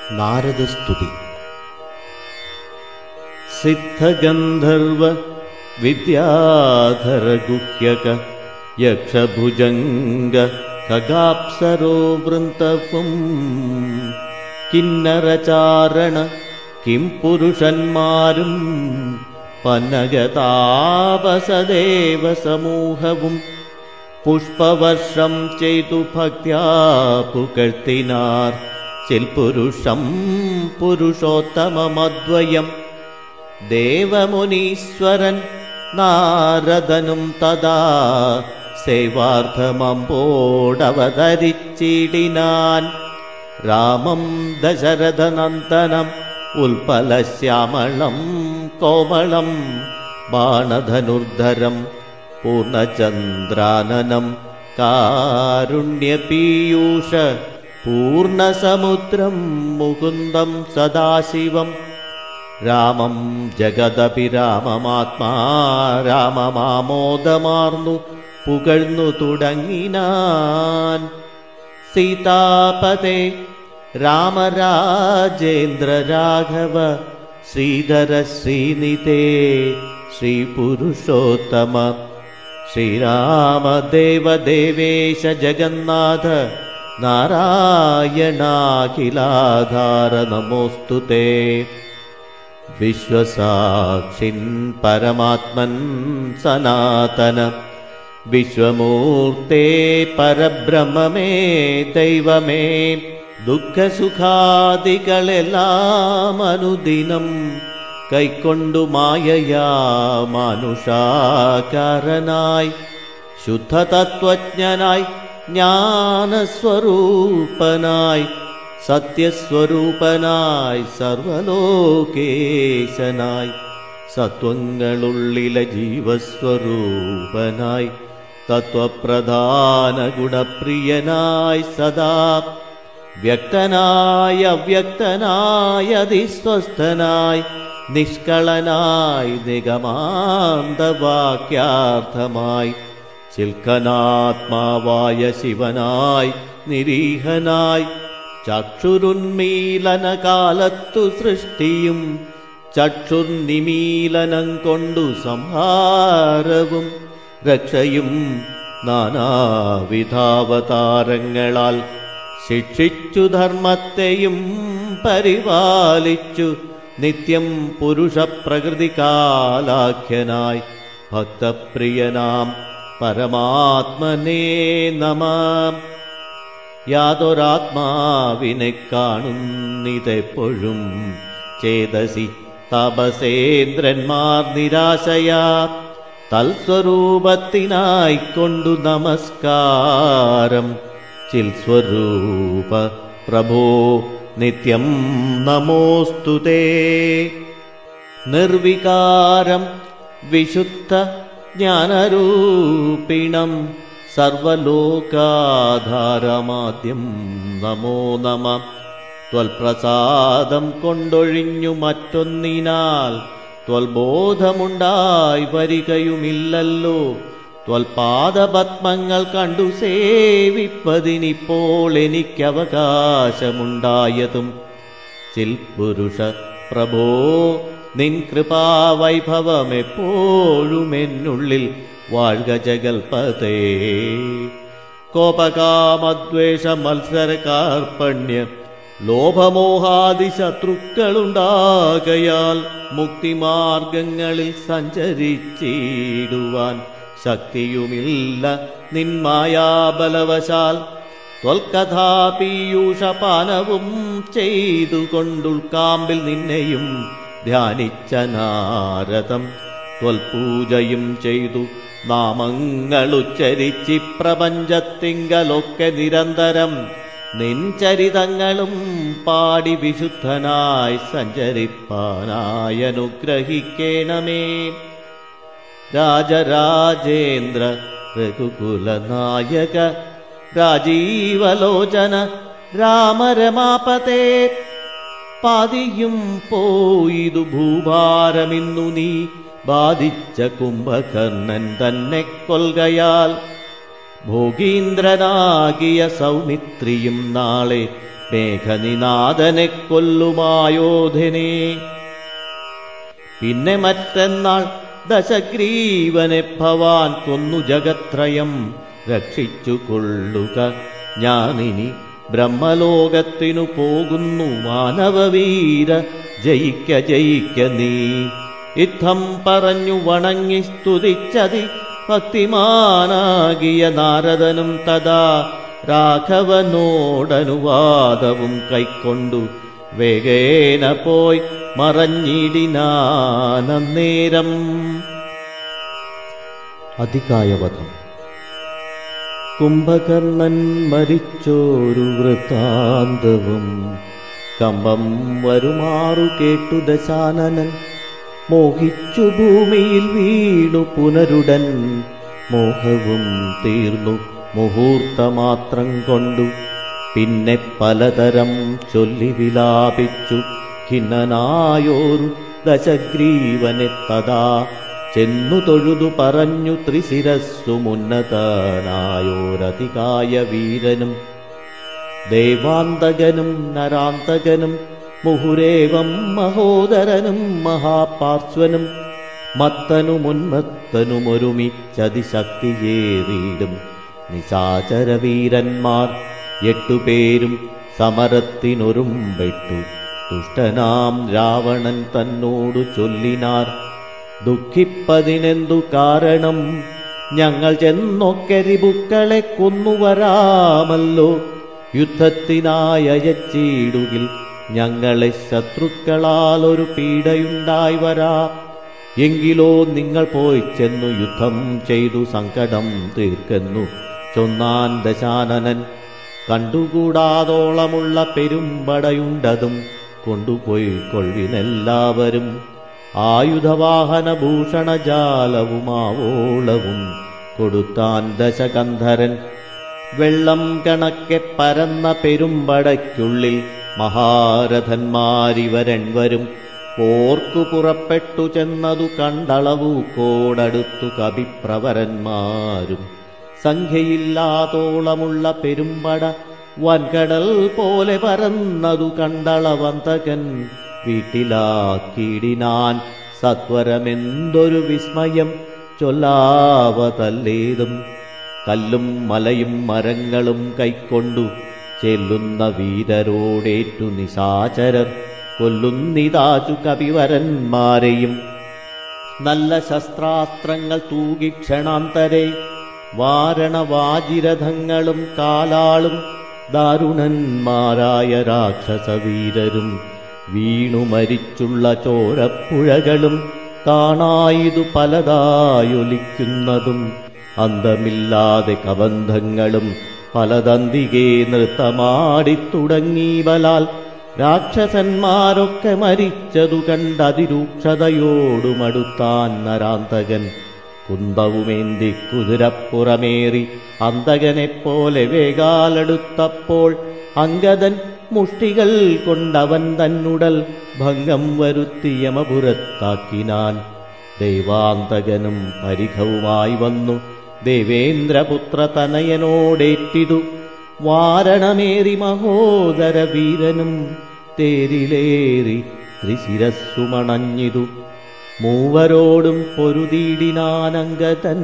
നാരദസ്തുതി സിദ്ധഗന്ധർവ വിദ്യാധരഗുഹ്യക യക്ഷഭുജംഗ ഖഗാപ്സരോ വൃന്തവും കിന്നരചാരണ Kim പുരുഷന്മാരും പനഗതാപസദേവ സമൂഹവും പുഷ്പവർഷം ചെയ്തു ഭക്ത്യാ പുകഴ്ത്തിനാർ ചിൽപുരുഷം പുരുഷോത്തമമദ്വയം ദേവമുനീശ്വരൻ നാരദനും തഥാ സേവാർത്ഥമമ്പോടവതരിച്ചിടിനാൻ രാമം ദശരഥനന്ദനം ഉൽപ്പലശ്യാമളം കോമളം ബാണധനുർധരം പൂർണ്ണചന്ദ്രാനനം കാരുണ്യപീയൂഷ പൂർണ്ണസമുദ്രം മുകുന്ദം സദാശിവം രാമം ജഗദപി രാമമാത്മാ രാമമാമോദമാർന്നു പുകഴ്ന്നു തുടങ്ങിനാൻ സീതാപതേ രാമരാജേന്ദ്ര രാഘവ ശ്രീധര ശ്രീനിതേ ശ്രീപുരുഷോത്തമ ശ്രീരാമദേവദേവേശ ജഗന്നാഥ നാരായണാഖിലാധാര നമോസ്തു തേ വിശ്വസാക്ഷിൻ പരമാത്മൻ സനാതന വിശ്വമൂർത്തേ പരബ്രഹ്മമേ ദൈവമേ ദുഃഖസുഖാദികളെല്ലാം അനുദിനം കൈക്കൊണ്ടു മായയാ മാനുഷാകാരനായി ശുദ്ധതത്വജ്ഞനായി ജ്ഞാനസ്വരൂപനായി സത്യസ്വരൂപനായി സർവലോകേശനായി സത്വങ്ങളുള്ളിലെ ജീവസ്വരൂപനായി തത്വപ്രധാന ഗുണപ്രിയനായി സദാ വ്യക്തനായ അവ്യക്തനായ അതിസ്വസ്ഥനായി നിഷ്കളനായി നിഗമാന്തവാക്യാർത്ഥമായി ചിൽക്കനാത്മാവായ ശിവനായി നിരീഹനായി ചക്ഷുരുന്മീലന കാലത്തു സൃഷ്ടിയും ചക്ഷുർനിമീലനം കൊണ്ടു സംഹാരവും രക്ഷയും നാനാവിധാവതാരങ്ങളാൽ ശിക്ഷിച്ചു ധർമ്മത്തെയും പരിപാലിച്ചു നിത്യം പുരുഷപ്രകൃതികാലാഖ്യനായി ഭക്തപ്രിയനാം പരമാത്മനേ നമാം യാതൊരാത്മാവിനെ കാണുന്നിതെപ്പോഴും ചേതസി തപസേന്ദ്രന്മാർ നിരാശയാ തൽസ്വരൂപത്തിനായിക്കൊണ്ടു നമസ്കാരം ചിൽ സ്വരൂപ പ്രഭോ നിത്യം നമോസ്തുതേ നിർവികാരം വിശുദ്ധ ജ്ഞാനരൂപിണം സർവലോകാധാരമാദ്യം നമോ നമ ത്വൽപ്രസാദം കൊണ്ടൊഴിഞ്ഞു മറ്റൊന്നിനാൽ ത്വൽബോധമുണ്ടായി വരികയുമില്ലല്ലോ ത്വൽപാദപത്മങ്ങൾ കണ്ടു സേവിപ്പതിനിപ്പോൾ എനിക്കവകാശമുണ്ടായതും ചിൽപുരുഷ പ്രഭോ നിൻ കൃപാവൈഭവം എപ്പോഴും എന്നുള്ളിൽ വാഴ്ക ജഗൽപതേ കോപകാമദ്വേഷ മത്സര കാർപ്പണ്യ ലോഭമോഹാദി ശത്രുക്കളുണ്ടാകയാൽ മുക്തിമാർഗങ്ങളിൽ സഞ്ചരിച്ചിടുവാൻ ശക്തിയുമില്ല നിന്മായാബലവശാൽ ത്വൽക്കഥാപീയൂഷപാനവും ചെയ്തുകൊണ്ടുൾക്കാമ്പിൽ നിന്നെയും ധ്യാനിച്ച നാരദം ത്വൽപൂജയും ചെയ്തു നാമങ്ങളുച്ചരിച്ചി പ്രപഞ്ചത്തിങ്കലൊക്കെ നിരന്തരം നിൻചരിതങ്ങളും പാടി വിശുദ്ധനായി സഞ്ചരിപ്പാനായി അനുഗ്രഹിക്കണമേ രാജരാജേന്ദ്ര രഘുകുലനായക രാജീവലോചന രാമരമാപതേ പാതിയും പോയിതു ഭൂഭാരമിന്നു നീ ബാധിച്ച കുംഭകർണൻ തന്നെ കൊൽകയാൽ ഭോഗീന്ദ്രനാകിയ സൗമിത്രിയും നാളെ മേഘനിനാഥനെ കൊല്ലുമായോധനെ പിന്നെ മറ്റന്നാൾ ദശഗ്രീവനെ ഭവാൻ കൊന്നു ജഗത്രയം രക്ഷിച്ചു കൊള്ളുക ഞാനിനി ബ്രഹ്മലോകത്തിനു പോകുന്നു മാനവവീര ജയിക്ക ജയിക്ക നീ യുദ്ധം പറഞ്ഞു വണങ്ങി സ്തുതിച്ചതി ഭക്തിമാനാകിയ നാരദനും തഥാ രാഘവനോടനുവാദവും കൈക്കൊണ്ടു വേഗേന പോയി മറഞ്ഞിടിനാനന്നേരം അധികായവധം കുംഭകർണൻ മരിച്ചോരു വൃത്താന്തവും കമ്പം വരുമാറു കേട്ടു ദശാനനൻ മോഹിച്ചു ഭൂമിയിൽ വീണു പുനരുടൻ മോഹവും തീർന്നു മുഹൂർത്തമാത്രം കൊണ്ടു പിന്നെ പലതരം ചൊല്ലി വിലാപിച്ചു ഖിന്നനായോരു ദശഗ്രീവനെ തഥാ ചെന്നു തൊഴുതു പറഞ്ഞു ത്രിശിരസ്സുമുന്നതനായോരതികായ വീരനും ദേവാന്തകനും നരാന്തകനും മുഹുരേവം മഹോദരനും മഹാപാർശ്വനും മത്തനുമുന്മത്തനുമൊരുമിച്ചതിശക്തിയേറിയിടും നിശാചരവീരന്മാർ എട്ടുപേരും സമരത്തിനൊരുമ്പെട്ടു ദുഷ്ടനാം രാവണൻ തന്നോടു ചൊല്ലിനാർ ദുഃഖിപ്പതിനെന്തു കാരണം ഞങ്ങൾ ചെന്നൊക്കെ റിബുക്കളെ കൊന്നുവരാമല്ലോ യുദ്ധത്തിനായി അയച്ചിടുകിൽ ഞങ്ങളെ ശത്രുക്കളാൽ ഒരു പീഡയുണ്ടായി വരാം എങ്കിലോ നിങ്ങൾ പോയി ചെന്നു യുദ്ധം ചെയ്തു സങ്കടം തീർക്കുന്നു ചൊന്നാൻ ദശാനനൻ കണ്ടുകൂടാതോളമുള്ള പെരുമ്പടയുണ്ടതും കൊണ്ടുപോയി കൊള്ളിനെല്ലാവരും ആയുധവാഹന ഭൂഷണജാലവുമാവോളവും കൊടുത്താൻ ദശകന്ധരൻ വെള്ളം കണക്കെ പരന്ന പെരുമ്പടയ്ക്കുള്ളിൽ മഹാരഥന്മാരിവരെൺവരും പോർക്കു പുറപ്പെട്ടു ചെന്നതു കണ്ടളവു കോടടുത്തു കവിപ്രവരന്മാരും സംഖ്യയില്ലാതോളമുള്ള പെരുമ്പട വൻകടൽ പോലെ പരന്നതു കണ്ടളവന്തകൻ വീട്ടിലാക്കിയിടിനാൻ സത്വരമെന്തൊരു വിസ്മയം ചൊല്ലാവതല്ലേതും കല്ലും മലയും മരങ്ങളും കൈക്കൊണ്ടു ചെല്ലുന്ന വീരരോടേറ്റു നിശാചരർ കൊല്ലുന്നിതാചു കവിവരന്മാരെയും നല്ല ശസ്ത്രാസ്ത്രങ്ങൾ തൂകി ക്ഷണാന്തരെ വാരണവാജിരഥങ്ങളും കാലാളും ദാരുണന്മാരായ രാക്ഷസവീരരും വീണു മരിച്ചുള്ള ചോരപ്പുഴകളും കാണായിതു പലതായൊലിക്കുന്നതും അന്തമില്ലാതെ കബന്ധങ്ങളും പലതന്തികെ നൃത്തമാടിത്തുടങ്ങി ബലാൽ രാക്ഷസന്മാരൊക്കെ മരിച്ചതു കണ്ടതിരൂക്ഷതയോടുമടുത്താൻ നരാന്തകൻ കുന്തവുമേന്തി കുതിരപ്പുറമേറി അന്തകനെപ്പോലെ വേഗാലെടുത്തപ്പോൾ അങ്കദൻ മുഷ്ടികൾ കൊണ്ടവൻ തന്നുടൽ ഭംഗം വരുത്തി യമപുരത്താക്കിനാൻ ദൈവാന്തകനും പരിഘവുമായി വന്നു ദേവേന്ദ്രപുത്ര തനയനോടേറ്റിതു വാരണമേറി മഹോദര വീരനും തേരിലേറി ത്രിശിരസ്സുമണഞ്ഞിതു മൂവരോടും പൊരുതീടിനാനങ്കതൻ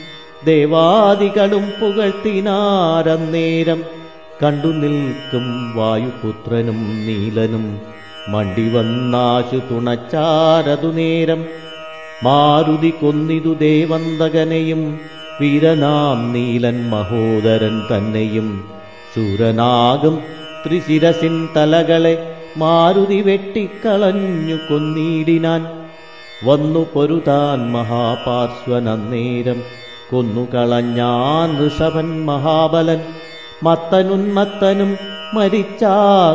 ദേവാദികളും പുകഴ്ത്തിനാരന്നേരം കണ്ടു നിൽക്കും വായുപുത്രനും നീലനും മണ്ടി വന്നാശു തുണച്ചാരതു നേരം മാരുതി കൊന്നിതു ദേവന്തകനെയും വീരനാം നീലൻ മഹോദരൻ തന്നെയും ശൂരനാകും ത്രിശിരസിൻ തലകളെ മാരുതി വെട്ടിക്കളഞ്ഞു കൊന്നീടിനാൻ വന്നു പൊരുതാൻ മഹാപാർശ്വനന്നേരം കൊന്നുകളഞ്ഞാൻ ഋഷഭൻ മഹാബലൻ മത്തനുന്മത്തനും മരിച്ചാർ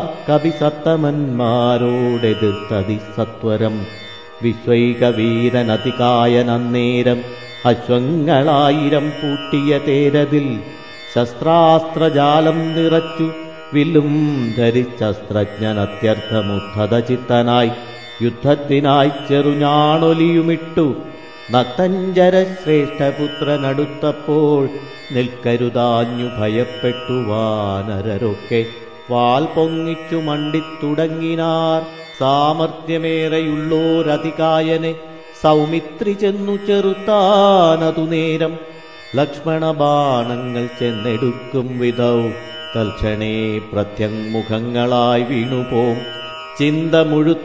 കവിസത്തമന്മാരോടെതിർത്തതി സത്വരം വിശ്വൈകവീരനതികായനന്നേരം അശ്വങ്ങളായിരം പൂട്ടിയ തേരതിൽ ശസ്ത്രാസ്ത്രജാലം നിറച്ചു വില്ലും ധരിച്ചസ്ത്രജ്ഞനത്യർത്ഥമുദ്ധത ചിത്തനായി യുദ്ധത്തിനായി ചെറുഞാണൊലിയുമിട്ടു നക്തഞ്ചര ശ്രേഷ്ഠപുത്രനടുത്തപ്പോൾ നിൽക്കരുതാഞ്ഞു ഭയപ്പെട്ടു വാനരരൊക്കെ വാൽ പൊങ്ങിച്ചു മണ്ടിത്തുടങ്ങിനാർ സാമർഥ്യമേറെയുള്ളോരധികായനെ സൗമിത്രി ചെന്നു ചെറുത്താനതു നേരം ലക്ഷ്മണ ബാണങ്ങൾ ചെന്നെടുക്കും വിധൗ തൽക്ഷണേ പ്രത്യങ്മുഖങ്ങളായി വീണുപോം ചിന്ത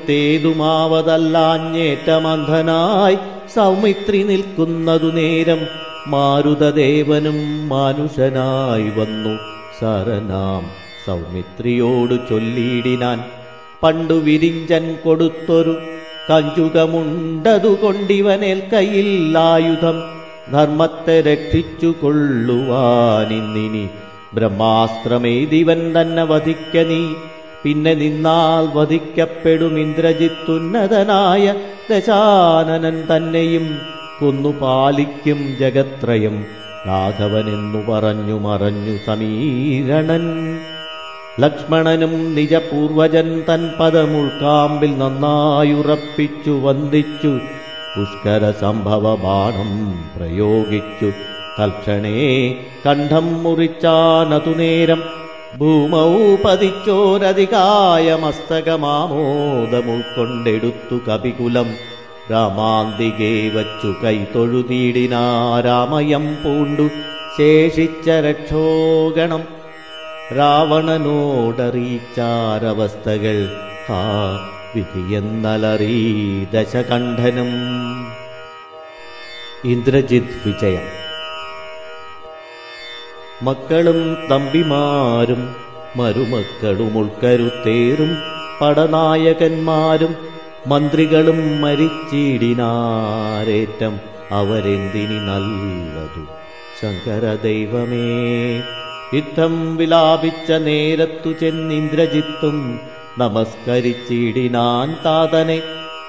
മുഴുത്തേതുമാവതല്ലാഞ്ഞേറ്റമന്ധനായി സൗമിത്രി നിൽക്കുന്നതു നേരം മാരുതദേവനും മാനുഷനായി വന്നു സരനാം സൗമിത്രിയോടു ചൊല്ലിയിടിനാൻ പണ്ടു വിരിഞ്ചൻ കൊടുത്തൊരു കഞ്ചുകമുണ്ടതു കൊണ്ടിവനേൽക്കയില്ലായുധം ധർമ്മത്തെ രക്ഷിച്ചു കൊള്ളുവാനിന്നിനി ബ്രഹ്മാസ്ത്രമേതിവൻ തന്നെ വധിക്ക നീ പിന്നെ നിന്നാൽ വധിക്കപ്പെടും ഇന്ദ്രജിത്തുന്നതനായ ദശാനനൻ തന്നെയും കൊന്നു പാലിക്കും ജഗത്രയം രാഘവനെന്നു പറഞ്ഞു മറഞ്ഞു സമീരണൻ ലക്ഷ്മണനും നിജപൂർവജൻ തൻ പദമുൾക്കാമ്പിൽ നന്നായുറപ്പിച്ചു വന്ദിച്ചു പുഷ്കര സംഭവ ബാണം പ്രയോഗിച്ചു തൽക്ഷണേ കണ്ഠം മുറിച്ചാനതു നേരം ഭൂമൗ പതിച്ചോരധികായ മസ്തകമാമോദമുൾക്കൊണ്ടെടുത്തു കപികുലം രാമാന്തികേ വച്ചു കൈതൊഴുതീടിനാരാമയം പൂണ്ടു ശേഷിച്ച രക്ഷോഗണം രാവണനോടറിയിച്ചാരവസ്ഥകൾ ആ വിധിയെന്നലറി ദശകണ്ഠനും ഇന്ദ്രജിത് വിജയം മക്കളും തമ്പിമാരും മരുമക്കളും ഉൾക്കരുത്തേറും പടനായകന്മാരും മന്ത്രികളും മരിച്ചിടിനാരേറ്റം അവരെന്തിനി നല്ലതു ശങ്കരദൈവമേ യുദ്ധം വിലാപിച്ച നേരത്തു ചെന്നിന്ദ്രജിത്തും നമസ്കരിച്ചിടിനാൻ താതനെ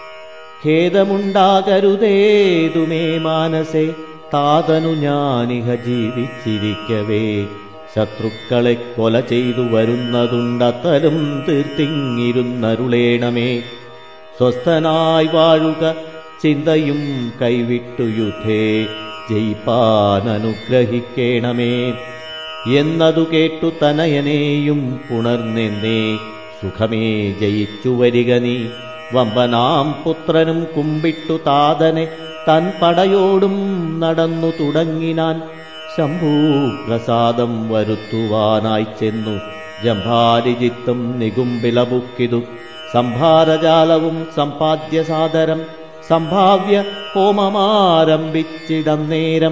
ഖേദമുണ്ടാകരുതേതുമേ മാനസേ താതനു ഞാനിഹ ജീവിച്ചിരിക്കവേ ശത്രുക്കളെ കൊല ചെയ്തു വരുന്നതുണ്ടത്തലും തീർത്തിങ്ങിരുന്നരുളേണമേ സ്വസ്ഥനായി വാഴുക ചിന്തയും കൈവിട്ടു യുദ്ധേ ജയിപ്പാൻ അനുഗ്രഹിക്കേണമേ എന്നതു കേട്ടു തനയനെയും പുണർന്നെന്നേ സുഖമേ ജയിച്ചു വരിക നീ വമ്പനാം പുത്രനും കുമ്പിട്ടു താതനെ തൻ പടയോടും നടന്നു തുടങ്ങിനാൻ ശംഭൂ പ്രസാദം വരുത്തുവാനായി ചെന്നു ജംഭാരിജിത്തും നികുംബിലബുക്കിതു സംഭാരജാലവും സമ്പാദ്യസാദരം സംഭാവ്യ ഹോമമാരംഭിച്ചിടം നേരം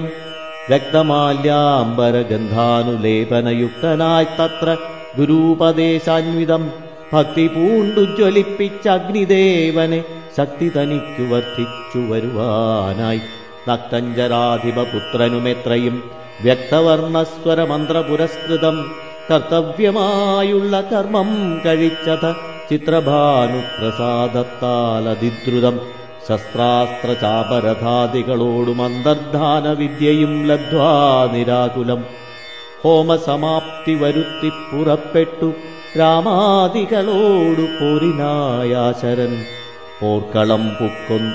രക്തമാല്യാംബരഗന്ധാനുലേപനയുക്തനായി തത്ര ഗുരൂപദേശാന്വിതം ഭക്തി പൂണ്ടുജ്വലിപ്പിച്ച അഗ്നിദേവനെ ശക്തി തനിക്കു വർദ്ധിച്ചു വരുവാനായി നക്തഞ്ചരാധിപപുത്രനുമെത്രയും വ്യക്തവർണസ്വര മന്ത്രപുരസ്കൃതം കർത്തവ്യമായുള്ള കർമ്മം കഴിച്ചത ചിത്രഭാനുപ്രസാദത്താൽ അതിദ്രുതം ശസ്ത്രാസ്ത്രചാപരഥാദികളോടും അന്തർധാന വിദ്യയും ലബ്ധ്വാ നിരാകുലം ഹോമസമാപ്തി വരുത്തി പുറപ്പെട്ടു രാമാദികളോടു പോരിനായാശരൻ പോർക്കളം പുക്കൊന്നു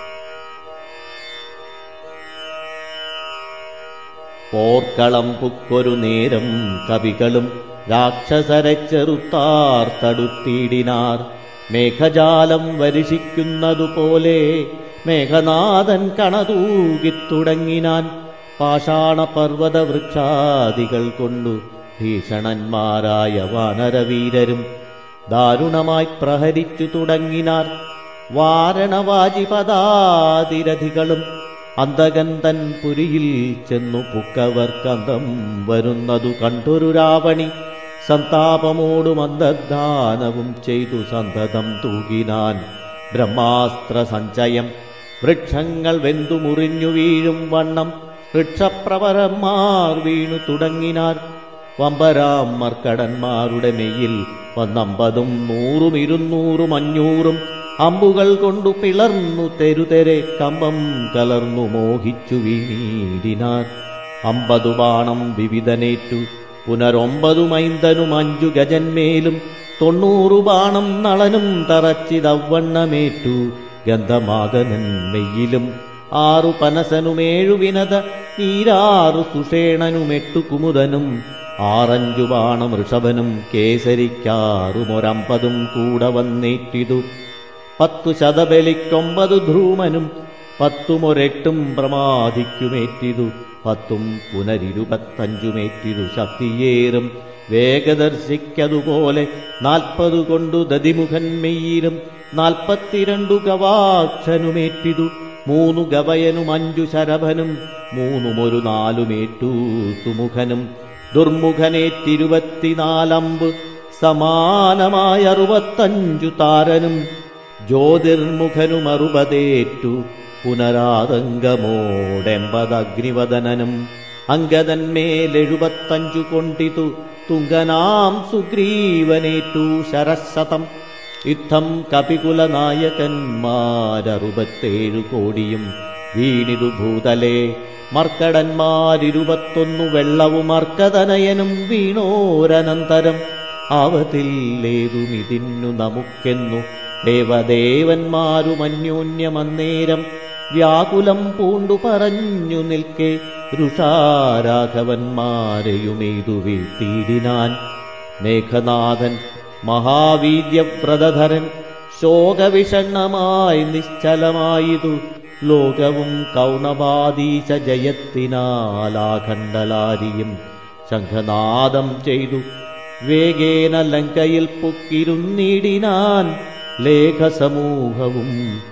പോർക്കളം പുക്കൊരു നേരം കവികളും രാക്ഷസരെ ചെറുത്താർ തടുത്തിടിനാർ മേഘജാലം വരിഷിക്കുന്നതുപോലെ മേഘനാഥൻ കണതൂകിത്തുടങ്ങിനാൻ പാഷാണപർവ്വത വൃക്ഷാദികൾ കൊണ്ടു ഭീഷണന്മാരായ വാനരവീരരും ദാരുണമായി പ്രഹരിച്ചു തുടങ്ങിനാർ വാരണവാജിപദാതിരഥികളും അന്തകന്തൻ പുരിയിൽ ചെന്നു പുക്കവർക്കന്തം വരുന്നതു കണ്ടൊരു രാവണി സന്താപമോടും അന്തർദാനവും ചെയ്തു സന്തതം തൂകിനാൻ ബ്രഹ്മാസ്ത്ര സഞ്ചയം വൃക്ഷങ്ങൾ വെന്തു മുറിഞ്ഞു വീഴും വണ്ണം വൃക്ഷപ്രവരന്മാർ വീണു തുടങ്ങിനാർ വമ്പരാം മർക്കടന്മാരുടെ മെയ്യിൽ വന്നമ്പതും നൂറും ഇരുന്നൂറും അഞ്ഞൂറും അമ്പുകൾ കൊണ്ടു പിളർന്നു തെരുതെരെ കമ്പം കലർന്നു മോഹിച്ചു വീണീടിനാർ അമ്പതു ബാണം വിവിധനേറ്റു പുനരൊമ്പതു മൈന്തനും അഞ്ചു ഗജന്മേലും തൊണ്ണൂറു ബാണം നളനും തറച്ചിതവണ്ണമേറ്റു ഗന്ധമാകനൻ മെയ്യിലും ആറു പനസനുമേഴു വിനത നീരാറു സുഷേണനുമെട്ടു കുമുദനും ആറഞ്ചു ബാണം ഋഷഭനും കേസരിക്കാറുമൊരമ്പതും കൂടെ വന്നേറ്റിതു പത്തു ശതബലിക്കൊമ്പതു ധ്രൂമനും പത്തുമൊരെട്ടും പ്രമാദിക്കുമേറ്റിതു പത്തും പുനരിരുപത്തഞ്ചുമേറ്റിതു ശക്തിയേറും വേഗദർശിക്കതുപോലെ നാൽപ്പതു കൊണ്ടു ദതിമുഖൻ മെയ്യിലും നാൽപ്പത്തിരണ്ടു ഗവാക്ഷനുമേറ്റിതു മൂന്നു ഗവയനും അഞ്ചു ശരഭനും മൂന്നുമൊരു നാലുമേറ്റു സുമുഖനും ദുർമുഖനേറ്റിരുപത്തിനാലമ്പ് സമാനമായ അറുപത്തഞ്ചു താരനും ജ്യോതിർമുഖനും അറുപതേറ്റു പുനരാതങ്കമോടെമ്പതഗ്നിവദനനും അങ്കദന്മേലെഴുപത്തഞ്ചു കൊണ്ടിതു തുങ്കനാം സുഗ്രീവനേറ്റു ശരശതം യുദ്ധം കപികുലനായകന്മാരറുപത്തേഴു കോടിയും വീണിതു ഭൂതലേ മർക്കടന്മാരിരുപത്തൊന്നു വെള്ളവും അർക്കതനയനും വീണോരനന്തരം ആവതില്ലേതുമിതിന്നു നമുക്കെന്നു ദേവദേവന്മാരുമന്യോന്യമന്നേരം വ്യാകുലം പൂണ്ടു പറഞ്ഞു നിൽക്കെ ഋഷാരാഘവന്മാരെയുമെയ്തു വീഴ്ത്തിയിടിനാൻ മേഘനാഥൻ മഹാവീര്യവ്രതധരൻ ശോകവിഷണ്ണമായി നിശ്ചലമായതു ലോകവും കൗണവാദീശ ജയത്തിനാലാഖണ്ഡലാരിയും ശംഖനാദം ചെയ്തു വേഗേന ലങ്കയിൽ പൊക്കിരുന്നിടിനാൻ ലേഖസമൂഹവും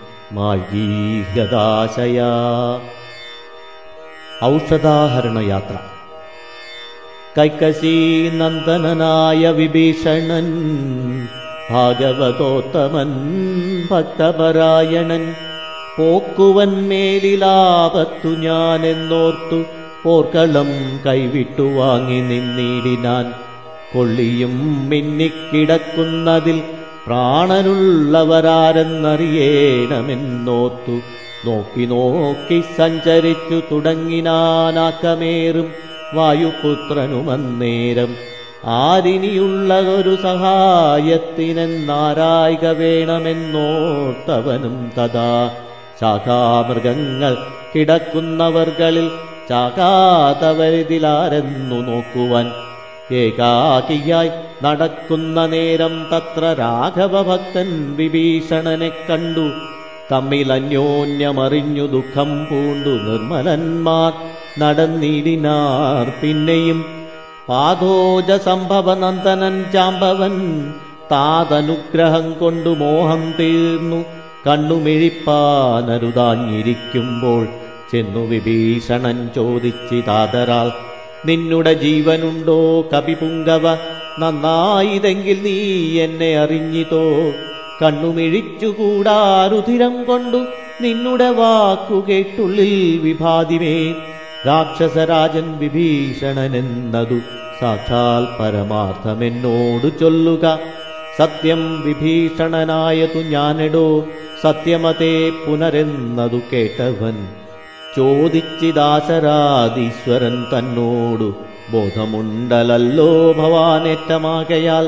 മാഗീഗദാശയാ ഔഷധാഹരണയാത്ര കൈക്കശി നന്ദനനായ വിഭീഷണൻ ഭാഗവതോത്തമൻ ഭക്തപരായണൻ പോക്കുവൻ മേലിലാപത്തു ഞാനെന്നോർത്തു പോർക്കളം കൈവിട്ടു വാങ്ങി നിന്നിടിനാൻ കൊള്ളിയും മിന്നിക്കിടക്കുന്നതിൽ പ്രാണനുള്ളവരാരെന്നറിയേണമെന്നോർത്തു നോക്കി നോക്കി സഞ്ചരിച്ചു തുടങ്ങിനാനാക്കമേറും വായുപുത്രനുമന്നേരം ആരിനിയുള്ള ഒരു സഹായത്തിനെന്നാരായിക വേണമെന്നോർത്തവനും തഥാ ശാഖാമൃഗങ്ങൾ കിടക്കുന്നവർകളിൽ ചാകാതവരിതിലാരെന്നു നോക്കുവാൻ ഏകാകിയായി നടക്കുന്ന നേരം തത്ര രാഘവഭക്തൻ വിഭീഷണനെ കണ്ടു തമ്മിൽ അന്യോന്യമറിഞ്ഞു ദുഃഖം പൂണ്ടു നിർമ്മലന്മാർ നടന്നിടിനാർ പിന്നെയും പാദോജ സംഭവ നന്ദനൻ ചാമ്പവൻ താതനുഗ്രഹം കൊണ്ടു മോഹം തീർന്നു കണ്ണുമിഴിപ്പാനരുതാഞ്ഞിരിക്കുമ്പോൾ ചെന്നു വിഭീഷണൻ ചോദിച്ചിതാതരാൽ നിന്നുടെ ജീവനുണ്ടോ കപിപുങ്കവ നന്നായിതെങ്കിൽ നീ എന്നെ അറിഞ്ഞിതോ കണ്ണുമിഴിച്ചുകൂടാരുധിരം കൊണ്ടു നിന്നുടെ വാക്കു കേട്ടുള്ളിൽ വിഭാതിമേ രാക്ഷസരാജൻ വിഭീഷണനെന്നതു സാക്ഷാൽ പരമാർത്ഥമെന്നോട് ചൊല്ലുക സത്യം വിഭീഷണനായതു ഞാനെടോ സത്യമതേ പുനരെന്നതു കേട്ടവൻ ചോദിച്ചിദാശരാധീശ്വരൻ തന്നോടു ബോധമുണ്ടലല്ലോ ഭവാനേറ്റമാകയാൽ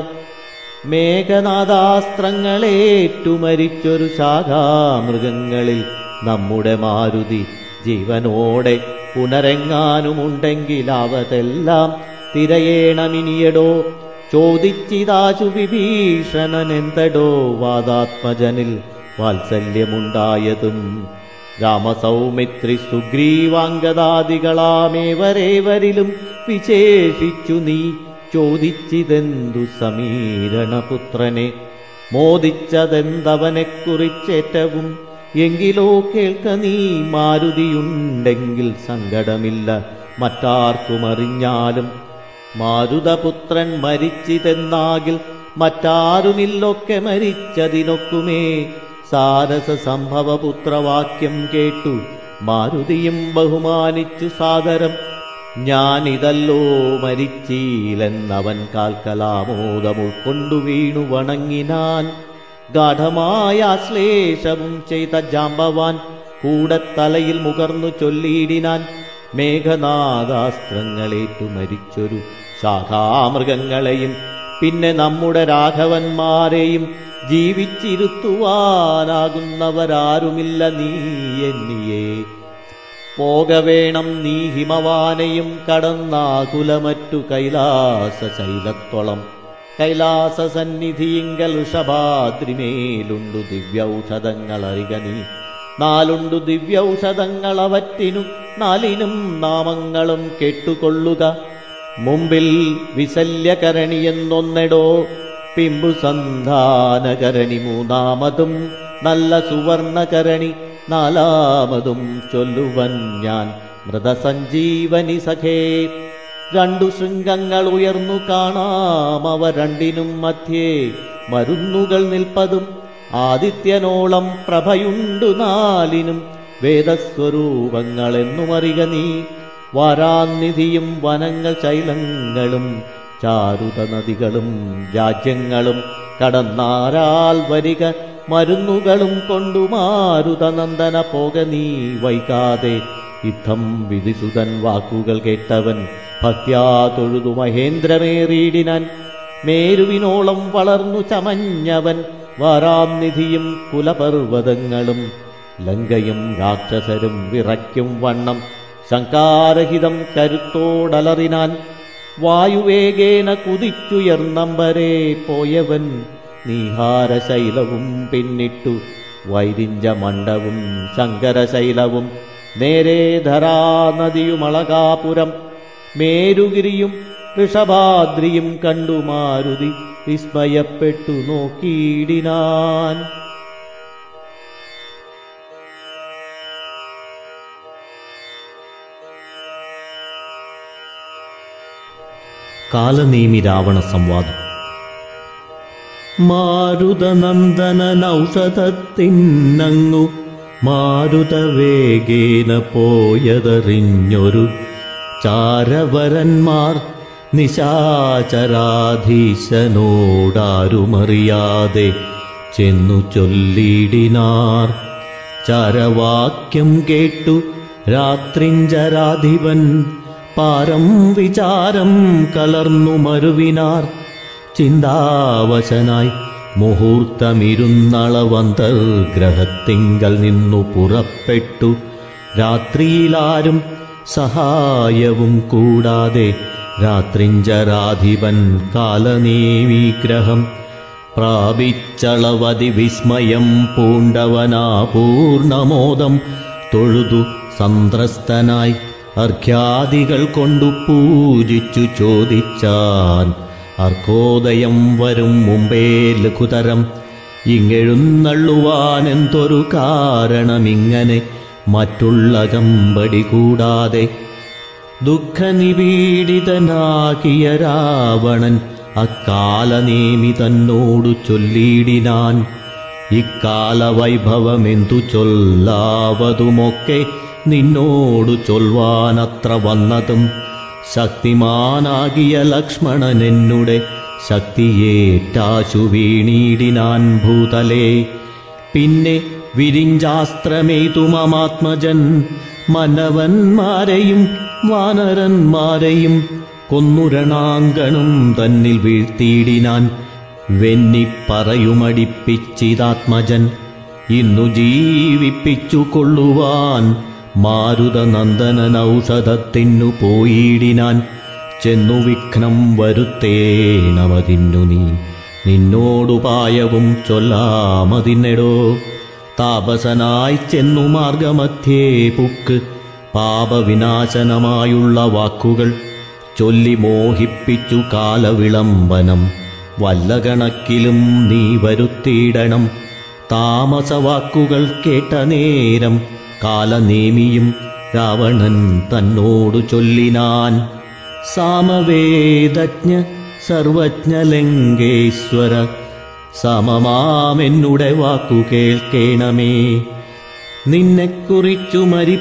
മേഘനാദാസ്ത്രങ്ങളേറ്റുമരിച്ചൊരു ശാഖാമൃഗങ്ങളിൽ നമ്മുടെ മാരുതി ജീവനോടെ പുനരെങ്ങാനുമുണ്ടെങ്കിൽ അവതെല്ലാം തിരയേണമിനിയടോ ചോദിച്ചിതാശു വിഭീഷണനെന്തടോ വാദാത്മജനിൽ വാത്സല്യമുണ്ടായതും രാമസൗമിത്രി സുഗ്രീവാംഗദാദികളാമേവരേവരിലും വിശേഷിച്ചു നീ ചോദിച്ചിതെന്തു സമീരണപുത്രനെ മോദിച്ചതെന്തവനെക്കുറിച്ചേറ്റവും എങ്കിലോ കേൾക്ക നീ മാരുതിയുണ്ടെങ്കിൽ സങ്കടമില്ല മറ്റാർക്കും അറിഞ്ഞാലും മാരുതപുത്രൻ മരിച്ചിതെന്നാകിൽ മറ്റാരുമില്ലൊക്കെ മരിച്ചതിനൊക്കുമേ സാരസ സംഭവപുത്രവാക്യം കേട്ടു മാരുതിയും ബഹുമാനിച്ചു സാദരം ഞാനിതല്ലോ മരിച്ചീലെന്നവൻ കാൽക്കലാമോദം ഉൾക്കൊണ്ടു വീണു വണങ്ങിനാൻ ഗാഠമായ ആശ്ലേഷവും ചെയ്ത ജാമ്പവാൻ കൂടെ തലയിൽ മുകർന്നു ചൊല്ലിയിടിനാൻ മേഘനാദാസ്ത്രങ്ങളേറ്റു മരിച്ചൊരു ശാഖാമൃഗങ്ങളെയും പിന്നെ നമ്മുടെ രാഘവന്മാരെയും ജീവിച്ചിരുത്തുവാനാകുന്നവരാരുമില്ല നീ എന്നിയേ പോകവേണം നീ ഹിമവാനയും കടന്നാകുലമറ്റു കൈലാസ ശൈലത്തോളം കൈലാസ സന്നിധിയിങ്കൽ ഋഷഭാദ്രിമേലുണ്ടു ദിവ്യൗഷധങ്ങളറിക നീ നാലുണ്ടു ദിവ്യൗഷധങ്ങളവറ്റിനു നാലിനും നാമങ്ങളും കേട്ടുകൊള്ളുക മുമ്പിൽ വിശല്യകരണി എന്നൊന്നെടോ പിമ്പു സന്ധാനകരണി മൂന്നാമതും നല്ല സുവർണകരണി നാലാമതും ചൊല്ലുവൻ ഞാൻ മൃതസഞ്ജീവനി സഖേ രണ്ടു ശൃംഗങ്ങൾ ഉയർന്നു കാണാം അവ രണ്ടിനും മധ്യേ മരുന്നുകൾ നിൽപ്പതും ആദിത്യനോളം പ്രഭയുണ്ടു നാലിനും വേദസ്വരൂപങ്ങളെന്നുമറിക നീ വാരാനിധിയും വനങ്ങൾ ശൈലങ്ങളും ചാരുത നദികളും രാജ്യങ്ങളും കടന്നാരാൽ വരിക മരുന്നുകളും കൊണ്ടു മാരുതനന്ദന പോക നീ വൈകാതെ യുദ്ധം വിധിസുതൻ വാക്കുകൾ കേട്ടവൻ ഭക്യാ തൊഴുതു മഹേന്ദ്രമേറിയിടിനാൻ മേരുവിനോളം വളർന്നു ചമഞ്ഞവൻ വാരാംനിധിയും കുലപർവ്വതങ്ങളും ലങ്കയും രാക്ഷസരും വിറയ്ക്കും വണ്ണം ശങ്കാരഹിതം കരുത്തോടലറിനാൻ വായുവേഗേന കുതിച്ചുയർന്നമ്പരെ പോയവൻ നീഹാരശൈലവും പിന്നിട്ടു വൈരിഞ്ച മണ്ഡവും ശങ്കരശൈലവും നേരെ ധരാനദിയുമളകാപുരം മേരുഗിരിയും ഋഷഭാദ്രിയും കണ്ടു മാരുതി വിസ്മയപ്പെട്ടു നോക്കിയിടിനാൻ കാലനേമി രാവണ സംവാദം മാരുതനന്ദനൗഷധത്തിന്നങ്ങു മാരുതവേഗേന പോയതറിഞ്ഞൊരു ചാരവരന്മാർ നിശാചരാധീശനോടാരുമറിയാതെ ചെന്നു ചൊല്ലിടിനാർ ചരവാക്യം കേട്ടു രാത്രിഞ്ചരാധിപൻ പാരം വിചാരം കലർന്നു മരുവിനാർ ചിന്താവശനായി മുഹൂർത്തമിരുന്നളവന്തർഗ്രഹത്തിങ്കൽ നിന്നു പുറപ്പെട്ടു രാത്രിയിലാരും സഹായവും കൂടാതെ രാത്രിഞ്ചരാധിപൻ കാലനേവിഗ്രഹം പ്രാപിച്ചളവതി വിസ്മയം പൂണ്ടവനാ പൂർണമോദം തൊഴുതു സന്ത്രസ്തനായി അർഘ്യാദികൾ കൊണ്ടു പൂജിച്ചു ചോദിച്ചാൻ അർക്കോദയം വരും മുമ്പേ ലഘുതരം ഇങ്ങെഴുന്നള്ളുവാൻ എന്തൊരു കാരണമിങ്ങനെ മറ്റുള്ള കമ്പടി കൂടാതെ ദുഃഖനിപീഡിതനാകിയ രാവണൻ അക്കാലനേമി തന്നോടു ചൊല്ലിയിടിനാൻ ഇക്കാലവൈഭവമെന്തു ചൊല്ലാവതുമൊക്കെ നിന്നോടു ചൊൽവാനത്ര വന്നതും ശക്തിമാനാകിയ ലക്ഷ്മണൻ എന്നുടെ ശക്തിയേറ്റാശു വീണീടിനാൻ ഭൂതലേ പിന്നെ വിരിഞ്ചാസ്ത്രമേതുമമാത്മജൻ മനവന്മാരെയും വാനരന്മാരെയും കൊന്നുരണാങ്കണം തന്നിൽ വീഴ്ത്തിയിടിനാൻ വെന്നിപ്പറയുമടിപ്പിച്ചിതാത്മജൻ ഇന്നു ജീവിപ്പിച്ചു കൊള്ളുവാൻ മാരുതനന്ദനനൗഷധത്തിനു പോയിടിനാൻ ചെന്നു വിഘ്നം വരുത്തേണമതിന്നു നീ നിന്നോടുപായവും ചൊല്ലാമതിന്നെടോ താപസനായി ചെന്നു മാർഗമധ്യേ പുക്ക് പാപവിനാശനമായുള്ള വാക്കുകൾ ചൊല്ലി മോഹിപ്പിച്ചു കാലവിളംബനം വല്ല കണക്കിലും നീ വരുത്തിയിടണം താമസവാക്കുകൾ കേട്ട നേരം കാലനേമിയും രാവണൻ തന്നോടു ചൊല്ലിനാൻ സാമവേദജ്ഞ സർവജ്ഞലങ്കേശ്വര സമമാമെന്നുടെ വാക്കു കേൾക്കേണമേ നിന്നെക്കുറിച്ചു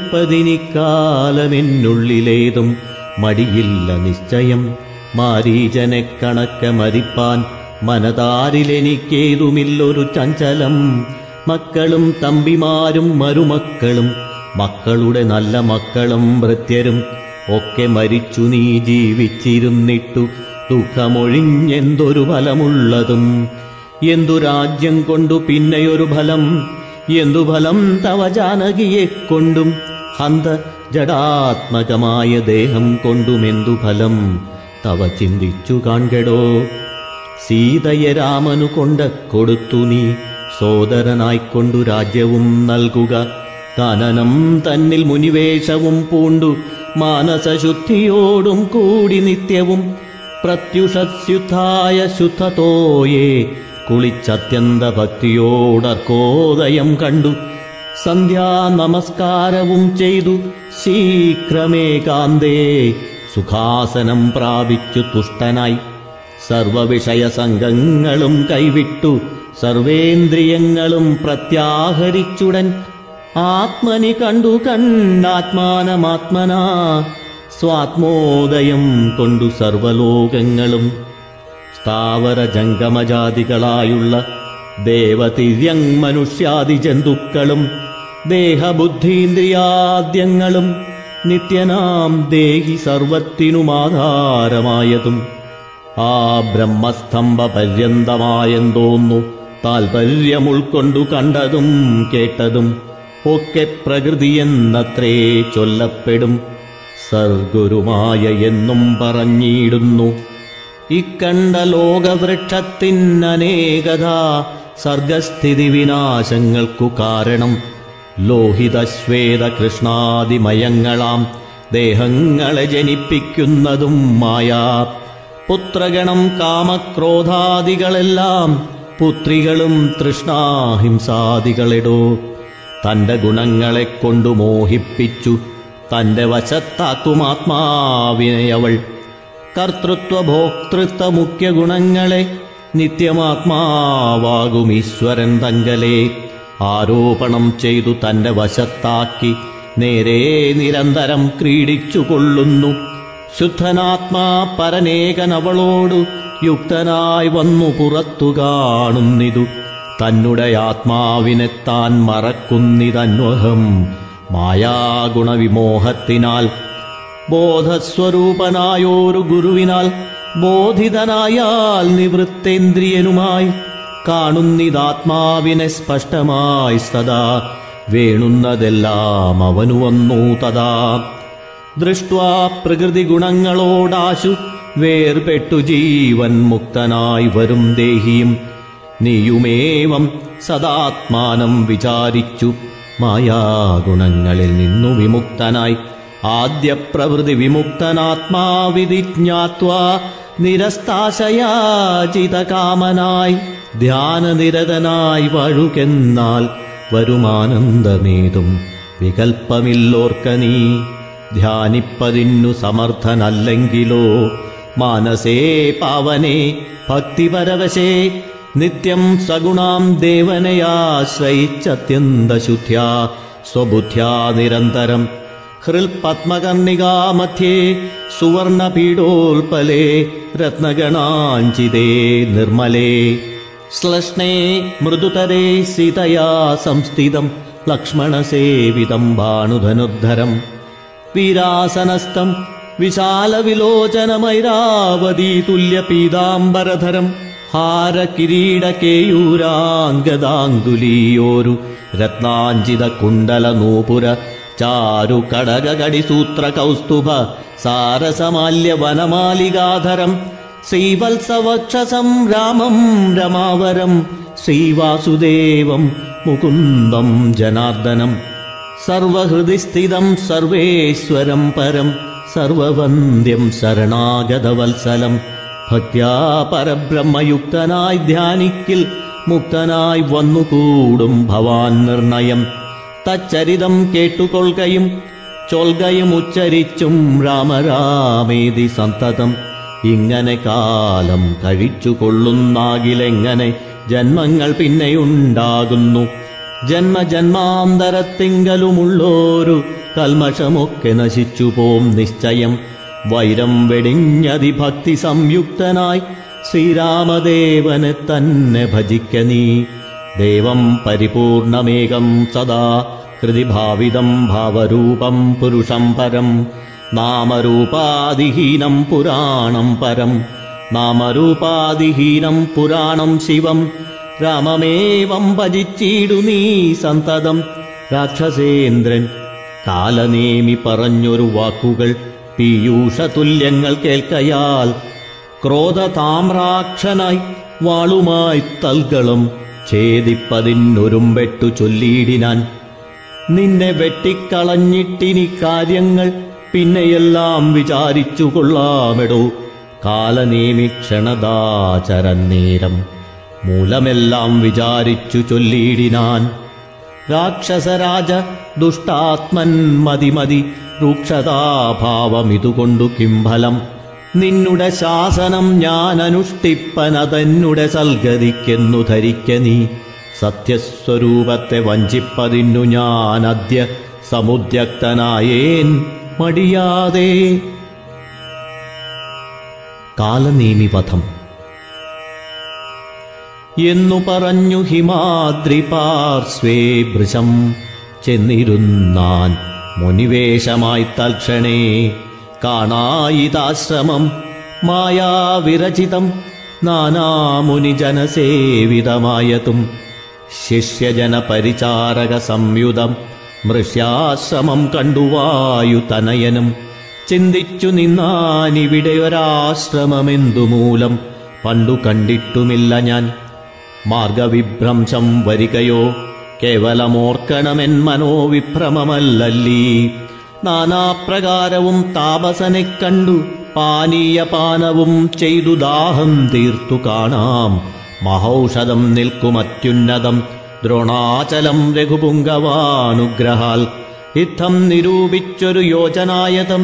മരിപ്പതിനിക്കാലമെന്നുള്ളിലേതും മടിയില്ല നിശ്ചയം മാരീജനെ കണക്ക മരിപ്പാൻ മനതാരിലെനിക്കേതുമില്ലൊരു ചഞ്ചലം മക്കളും തമ്പിമാരും മരുമക്കളും മക്കളുടെ നല്ല മക്കളും ഭൃത്യരും ഒക്കെ മരിച്ചു നീ ജീവിച്ചിരുന്നിട്ടു ദുഃഖമൊഴിഞ്ഞെന്തൊരു ഫലമുള്ളതും എന്തു രാജ്യം കൊണ്ടു പിന്നെയൊരു ഫലം എന്തു ഫലം തവ ജാനകിയെ കൊണ്ടും ഹന്ത ജഡാത്മകമായ ദേഹം കൊണ്ടുമെന്തു ഫലം തവ ചിന്തിച്ചു കാൺകടോ സീതയെ രാമനു കൊണ്ട് കൊടുത്തു നീ സോദരനായിക്കൊണ്ടു രാജ്യവും നൽകുക കാനനം തന്നിൽ മുനിവേഷവും പൂണ്ടു മാനസശുദ്ധിയോടും കൂടി നിത്യവും പ്രത്യുഷസ്യുദ്ധായ ശുദ്ധതോയെ കുളിച്ചത്യന്ത ഭക്തിയോടർക്കോദയം കണ്ടു സന്ധ്യാ നമസ്കാരവും ചെയ്തു ശീഘ്രമേ കാന്തേ സുഖാസനം പ്രാപിച്ചു തുഷ്ടനായി സർവവിഷയ സംഘങ്ങളും കൈവിട്ടു സർവേന്ദ്രിയങ്ങളും പ്രത്യാഹരിച്ചുടൻ ആത്മനി കണ്ടു കണ്ണാത്മാനമാത്മനാ സ്വാത്മോദയം കൊണ്ടു സർവലോകങ്ങളും സ്ഥാവര ജംഗമജാതികളായുള്ള ദേവതിര്യങ് മനുഷ്യാദി ജന്തുക്കളും ദേഹബുദ്ധീന്ദ്രിയാദ്യങ്ങളും നിത്യനാം ദേഹി സർവത്തിനുമാധാരമായതും ആ ബ്രഹ്മസ്തംഭ പര്യന്തമായെന്തോന്നു താൽപര്യമുൾക്കൊണ്ടു കണ്ടതും കേട്ടതും ഒക്കെ പ്രകൃതിയെന്നത്രേ ചൊല്ലപ്പെടും സർഗുരുമായ എന്നും പറഞ്ഞിടുന്നു ഇക്കണ്ട ലോകവൃക്ഷത്തിനനേകത സർഗസ്ഥിതി വിനാശങ്ങൾക്കു കാരണം ലോഹിതശ്വേത കൃഷ്ണാദിമയങ്ങളാം ദേഹങ്ങളെ ജനിപ്പിക്കുന്നതും മായാ പുത്രഗണം കാമക്രോധാദികളെല്ലാം പുത്രികളും തൃഷ്ണാഹിംസാദികളെടോ തന്റെ ഗുണങ്ങളെ കൊണ്ടു മോഹിപ്പിച്ചു തന്റെ വശത്താക്കുമാത്മാവിനെയവൾ കർത്തൃത്വ ഭോക്തൃത്വ മുഖ്യ ഗുണങ്ങളെ നിത്യമാത്മാവാകും ഈശ്വരൻ തങ്കലെ ആരോപണം ചെയ്തു തന്റെ വശത്താക്കി നേരെ നിരന്തരം ക്രീഡിച്ചു കൊള്ളുന്നു ശുദ്ധനാത്മാ പരനേകനവളോടു യുക്തനായി വന്നു പുറത്തു കാണുന്നിതു തന്നെ ആത്മാവിനെ താൻ മറക്കുന്നിതന്വഹം മായാഗുണവിമോഹത്തിനാൽ ബോധസ്വരൂപനായോരു ഗുരുവിനാൽ ബോധിതനായാൽ നിവൃത്തേന്ദ്രിയനുമായി കാണുന്നിതാത്മാവിനെ സ്പഷ്ടമായി സദാ വേണുന്നതെല്ലാം അവനു വന്നു തഥാ ദൃഷ്ട്വാ പ്രകൃതി ഗുണങ്ങളോടാശു വേർപെട്ടു ജീവൻ മുക്തനായി വരും ദേഹിയും നീയുമേവം സദാത്മാനം വിചാരിച്ചു മായാഗുണങ്ങളിൽ നിന്നു വിമുക്തനായി ആദ്യ പ്രവൃത്തി വിമുക്തനാത്മാവിധി ജ്ഞാത്വാ നിരസ്താശയാചിതകാമനായി ധ്യാനനിരതനായി വഴുകെന്നാൽ വരുമാനന്ദമേതും വികൽപ്പമില്ലോർക്ക നീ ധ്യാനിപ്പതിന്നു സമർത്ഥനല്ലെങ്കിലോ മാനസേ പാവനേ ഭക്തിപരവശേ നിത്യം സഗുണാം ദേവനയാശ്രയിച്ചത്യന്തശുദ്ധ്യാ സ്വബുദ്ധ്യാ നിരന്തരം ഹൃൽപത്മകർണികാ മധ്യേ സുവർണപീഠോൽപലേ രത്നഗണാഞ്ചിതേ നിർമ്മലേ ശ്ലഷ്ണേ മൃദുതരേ സീതയാ സംസ്ഥിതം ലക്ഷ്മണസേവിതം ഭാനുധനുദ്ധരം വീരാസനസ്ഥം വിശാലവിലോചനമൈരാവതീ തുല്യപീതാംബരധരം ഹാരകിരീടകേയൂരാംഗദാങ്കുലീയോരു രത്നാഞ്ചിത കുണ്ടല നൂപുര ചാരു കടകടിസൂത്ര കൗസ്തുഭ സാരസമാല്യ വനമാലികാധരം ശ്രീവത്സവക്ഷസം രാമം രമാവരം ശ്രീവാസുദേവം മുകുന്ദം ജനാർദ്ദനം സർവഹൃദി സ്ഥിതം സർവേശ്വരം പരം സർവവന്ദ്യം ശരണാഗതവത്സലം ഭക്യാ പരബ്രഹ്മയുക്തനായി ധ്യാനിക്കിൽ മുക്തനായി വന്നുകൂടും ഭവാൻ നിർണയം തച്ചരിതം കേട്ടുകൊള്ളുകയും ചൊൽകയും ഉച്ചരിച്ചും രാമരാമേതി സന്തതം ഇങ്ങനെ കാലം കഴിച്ചു കൊള്ളുന്നാകിലെങ്ങനെ ജന്മങ്ങൾ പിന്നെയുണ്ടാകുന്നു ജന്മജന്മാന്തരത്തിങ്കലുമുള്ളോരു കൽമഷമൊക്കെ നശിച്ചു പോം നിശ്ചയം വൈരം വെടിഞ്ഞതിഭക്തി സംയുക്തനായി ശ്രീരാമദേവനെ തന്നെ ഭജിക്ക നീ ദേവം പരിപൂർണമേകം സദാ ഹൃദിഭാവിതം ഭാവരൂപം പുരുഷം പരം നാമരൂപാദിഹീനം പുരാണം പരം നാമരൂപാദിഹീനം പുരാണം ശിവം രാമമേവം ഭജിച്ചിടു നീ സന്തതം രാക്ഷസേന്ദ്രൻ കാലനേമി പറഞ്ഞൊരു വാക്കുകൾ പീയൂഷതുല്യങ്ങൾ കേൾക്കയാൽ ക്രോധതാമ്രാക്ഷനായി വാളുമായി തൽകളും ഛേദിപ്പതിനൊരുമ്പെട്ടു ചൊല്ലിയിടിനാൻ നിന്നെ വെട്ടിക്കളഞ്ഞിട്ടിനി കാര്യങ്ങൾ പിന്നെയെല്ലാം വിചാരിച്ചു കൊള്ളാമെടോ കാലനേമി ക്ഷണദാചരന്നേരം മൂലമെല്ലാം വിചാരിച്ചു ചൊല്ലിയിടിനാൻ രാക്ഷസരാജ ദുഷ്ടാത്മൻ മതിമതി രൂക്ഷതാഭാവമിതുകൊണ്ടു കിംഫലം നിന്നുടെ ശാസനം ഞാൻ അനുഷ്ഠിപ്പനതെന്നുടെ സൽഗതിക്കെന്നു ധരിക്ക നീ സത്യസ്വരൂപത്തെ വഞ്ചിപ്പതിന്നു ഞാൻ അദ്യ സമുദ്യക്തനായേൻ മടിയാതെ കാലനേമിവധം എന്നു പറഞ്ഞു ഹിമാദ്രി പാർശ്വേ ഭൃശം ചെന്നിരുന്നാൻ മുനിവേഷമായി തൽക്ഷണേ കാണായിതാശ്രമം മായാവിരചിതം നാനാമുനിജനസേവിതമായതും ശിഷ്യജനപരിചാരക സംയുതം മൃഷ്യാശ്രമം കണ്ടുവായുതനയനും ചിന്തിച്ചു നിന്നാനിവിടെ ഒരാശ്രമമെന്തുമൂലം പണ്ടു കണ്ടിട്ടുമില്ല ഞാൻ മാർഗവിഭ്രംശം വരികയോ കേവലമോർക്കണമെൻ മനോവിഭ്രമമല്ലല്ലീ നാനാപ്രകാരവും താപസനെ കണ്ടു പാനീയപാനവും ചെയ്തു ദാഹം തീർത്തു കാണാം മഹൌഷധം നിൽക്കും അത്യുന്നതം ദ്രോണാചലം രഘുപുങ്കവാനുഗ്രഹാൽ ഇത്തം നിരൂപിച്ചൊരു യോജനായതം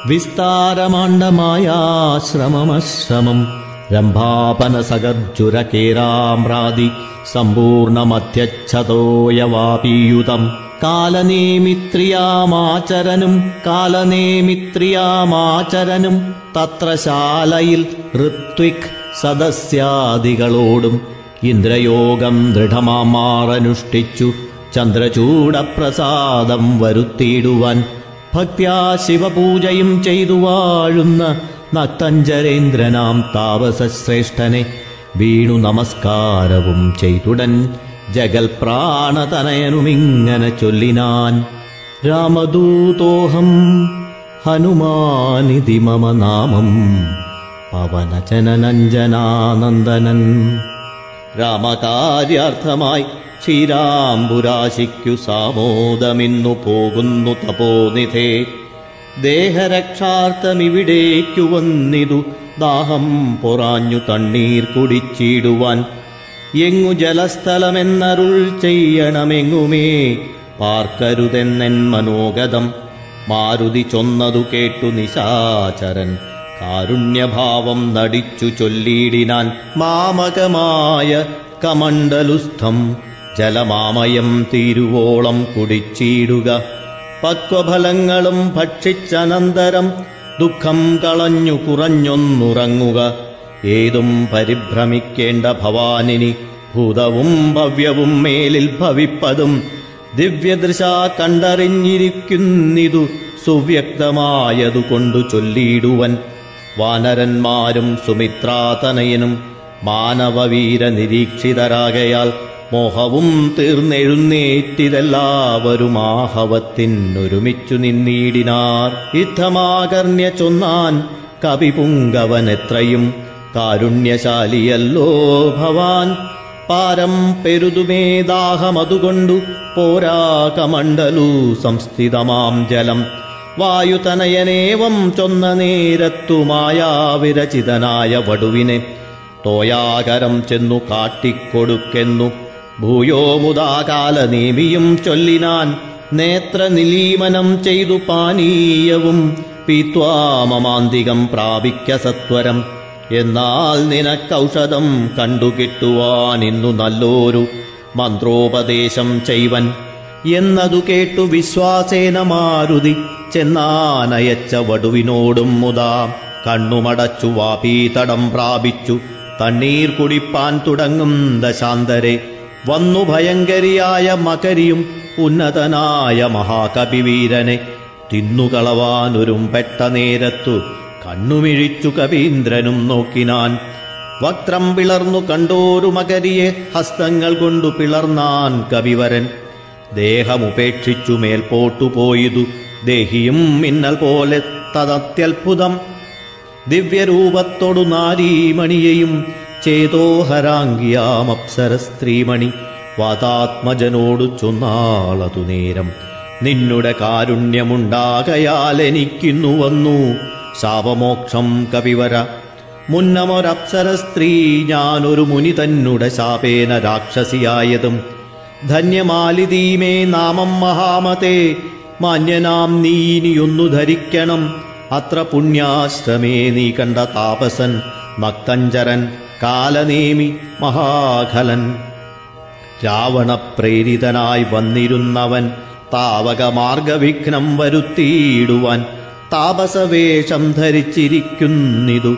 വിസ്താരമാണ്ഡമായാശ്രമമശ്രമം രംഭാപന സഗർജുരകേരാമ്രാതി സമ്പൂർണമധ്യച്ഛതോയവാപീയുതം കാലനേമിത്രിയാമാചരനും കാലനേമിത്രിയാമാചരനും തത്ര ശാലയിൽ ഋത്വിക് സദസ്യാദികളോടും ഇന്ദ്രയോഗം ദൃഢമാമാറനുഷ്ഠിച്ചു ചന്ദ്രചൂടപ്രസാദം വരുത്തിയിടുവാൻ ഭക്ത്യാ ശിവപൂജയും ചെയ്തു വാഴുന്ന നക്തഞ്ചരേന്ദ്രനാം താപസശ്രേഷ്ഠനെ വീണു നമസ്കാരവും ചെയ്തുടൻ ജഗൽ പ്രാണതനയനുമിങ്ങനെ ചൊല്ലിനാൻ രാമദൂതോഹം ഹനുമാനിതി മമ നാമം പവനചനനഞ്ജനാനന്ദനൻ രാമകാര്യാർത്ഥമായി ശ്രീരാംബുരാശിക്കു സാമോദമിന്നു പോകുന്നു തപോനിധേ ദേഹരക്ഷാർത്ഥമിവിടേക്കു വന്നിതു ദാഹം പൊറാഞ്ഞു തണ്ണീർ കുടിച്ചിടുവാൻ എങ്ങു ജലസ്ഥലമെന്നരുൾ ചെയ്യണമെങ്ങുമേ പാർക്കരുതെന്നെൻ മനോഗതം മാരുതി ചൊന്നതു കേട്ടു നിശാചരൻ കാരുണ്യഭാവം നടിച്ചു ചൊല്ലിയിടിനാൻ മാമകമായ കമണ്ഡലുസ്ഥം ജലമാമയം തീരുവോളം കുടിച്ചിടുക പക്വഫലങ്ങളും ഭക്ഷിച്ചനന്തരം ദുഃഖം കളഞ്ഞു കുറഞ്ഞൊന്നുറങ്ങുക ഏതും പരിഭ്രമിക്കേണ്ട ഭവാനിനി ഭൂതവും ഭവ്യവും മേലിൽ ഭവിപ്പതും ദിവ്യദൃശ കണ്ടറിഞ്ഞിരിക്കുന്നിതു സുവ്യക്തമായതു കൊണ്ടു ചൊല്ലിയിടുവൻ വാനരന്മാരും സുമിത്രാതനയനും മാനവവീര നിരീക്ഷിതരാകയാൽ മോഹവും തീർന്നെഴുന്നേറ്റിതെല്ലാവരും ആഹവത്തിനൊരുമിച്ചു നിന്നീടിനാർ യുദ്ധമാകർണ്യ ചൊന്നാൻ കവിപുങ്കവൻ എത്രയും കാരുണ്യശാലിയല്ലോ ഭവാൻ പാരം പെരുതുമേ ദാഹമതുകൊണ്ടു പോരാ കമണ്ഡലു സംസ്ഥിതമാം ജലം വായുതനയനേവം ചൊന്ന നേരത്തുമായാവിരചിതനായ വടുവിനെ തോയാകരം ചെന്നു കാട്ടിക്കൊടുക്കെന്നു ഭൂയോ മുതാകാല നീമിയും ചൊല്ലിനാൻ നേത്രനിലീമനം ചെയ്തു പാനീയവും പീത്വാ മമാന്തികം പ്രാപിക്ക സത്വരം എന്നാൽ നിനക്കൗഷധം കണ്ടുകിട്ടുവാൻ ഇന്നു നല്ലൊരു മന്ത്രോപദേശം ചെയ്വൻ എന്നതു കേട്ടു വിശ്വാസേന മാരുതി ചെന്നാനയച്ച വടുവിനോടും മുതാ കണ്ണുമടച്ചു വാപീതടം പ്രാപിച്ചു തണ്ണീർ കുടിപ്പാൻ തുടങ്ങും ദശാന്തരെ വന്നു ഭയങ്കരിയായ മകരിയും ഉന്നതനായ മഹാകവിവീരനെ തിന്നുകളവാനൊരും പെട്ട നേരത്തു കണ്ണുമിഴിച്ചു കവീന്ദ്രനും നോക്കിനാൻ വക്രം പിളർന്നു കണ്ടോരു മകരിയെ ഹസ്തങ്ങൾ കൊണ്ടു പിളർന്നാൻ കവിവരൻ ദേഹമുപേക്ഷിച്ചു മേൽപോട്ടു പോയതു ദേഹിയും മിന്നൽ പോലെ തദത്യത്ഭുതം ദിവ്യരൂപത്തോടു നാരീമണിയെയും ചേതോഹരാംഗിയാം അപ്സര സ്ത്രീമണി വാതാത്മജനോടു ചൊന്നാളതു നേരം നിന്നുടെ കാരുണ്യമുണ്ടാകയാൽ എനിക്കിന്നു വന്നു ശാപമോക്ഷം കവിവര മുന്നമൊരപ്സര സ്ത്രീ ഞാനൊരു മുനി തന്നുടെ ശാപേന രാക്ഷസിയായതും ധന്യമാലിതീമേ നാമം മഹാമതേ മാന്യനാം നീനിയൊന്നു ധരിക്കണം അത്ര പുണ്യാശ്രമേ നീ കണ്ട താപസൻ മക്തഞ്ചരൻ കാലനേമി മഹാഖലൻ രാവണപ്രേരിതനായി വന്നിരുന്നവൻ താവകമാർഗവിഘ്നം വരുത്തിയിടുവാൻ താപസവേഷം ധരിച്ചിരിക്കുന്നിതു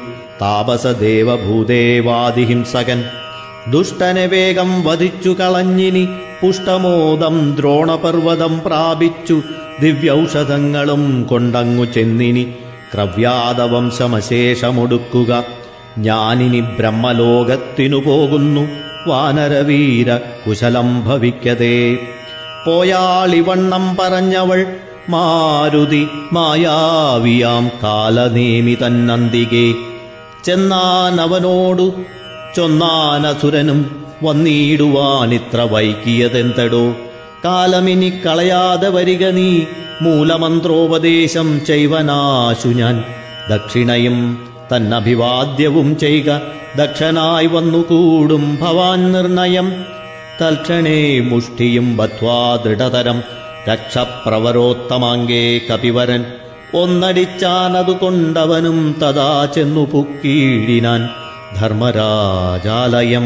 താപസദേവഭൂദേവാദിഹിംസകൻ ദുഷ്ടനെ വേഗം വധിച്ചു കളഞ്ഞിനി പുഷ്ടമോദം ദ്രോണപർവ്വതം പ്രാപിച്ചു ദിവ്യൗഷധങ്ങളും കൊണ്ടങ്ങു ചെന്നിനി ക്രവ്യാതവംശമശേഷമൊടുക്കുക ഞാനിനി ബ്രഹ്മലോകത്തിനു പോകുന്നു വാനരവീര കുശലം ഭവിക്കതേ പോയാളിവണ്ണം പറഞ്ഞവൾ മാരുതി മായാവിയാം കാലനേമി തന്നന്തികെ ചെന്നാൻ അവനോടു ചൊന്നാനസുരനും വന്നിടുവാനിത്ര വൈകിയതെന്തടോ കാലമിനി കളയാതെ വരിക നീ മൂലമന്ത്രോപദേശം ചെയ്വനാശു ഞാൻ ദക്ഷിണയും തന്നഭിവാദ്യവും ചെയ്യുക ദക്ഷനായി വന്നുകൂടും ഭവാൻ നിർണയം തൽക്ഷണേ മുഷ്ടിയും ബദ്ധ്വാ ദൃഢതരം രക്ഷപ്രവരോത്തമാങ്കേ കപിവരൻ ഒന്നടിച്ചാനതു കൊണ്ടവനും തഥാ ചെന്നു പുക്കീഴിനാൻ ധർമ്മരാജാലയം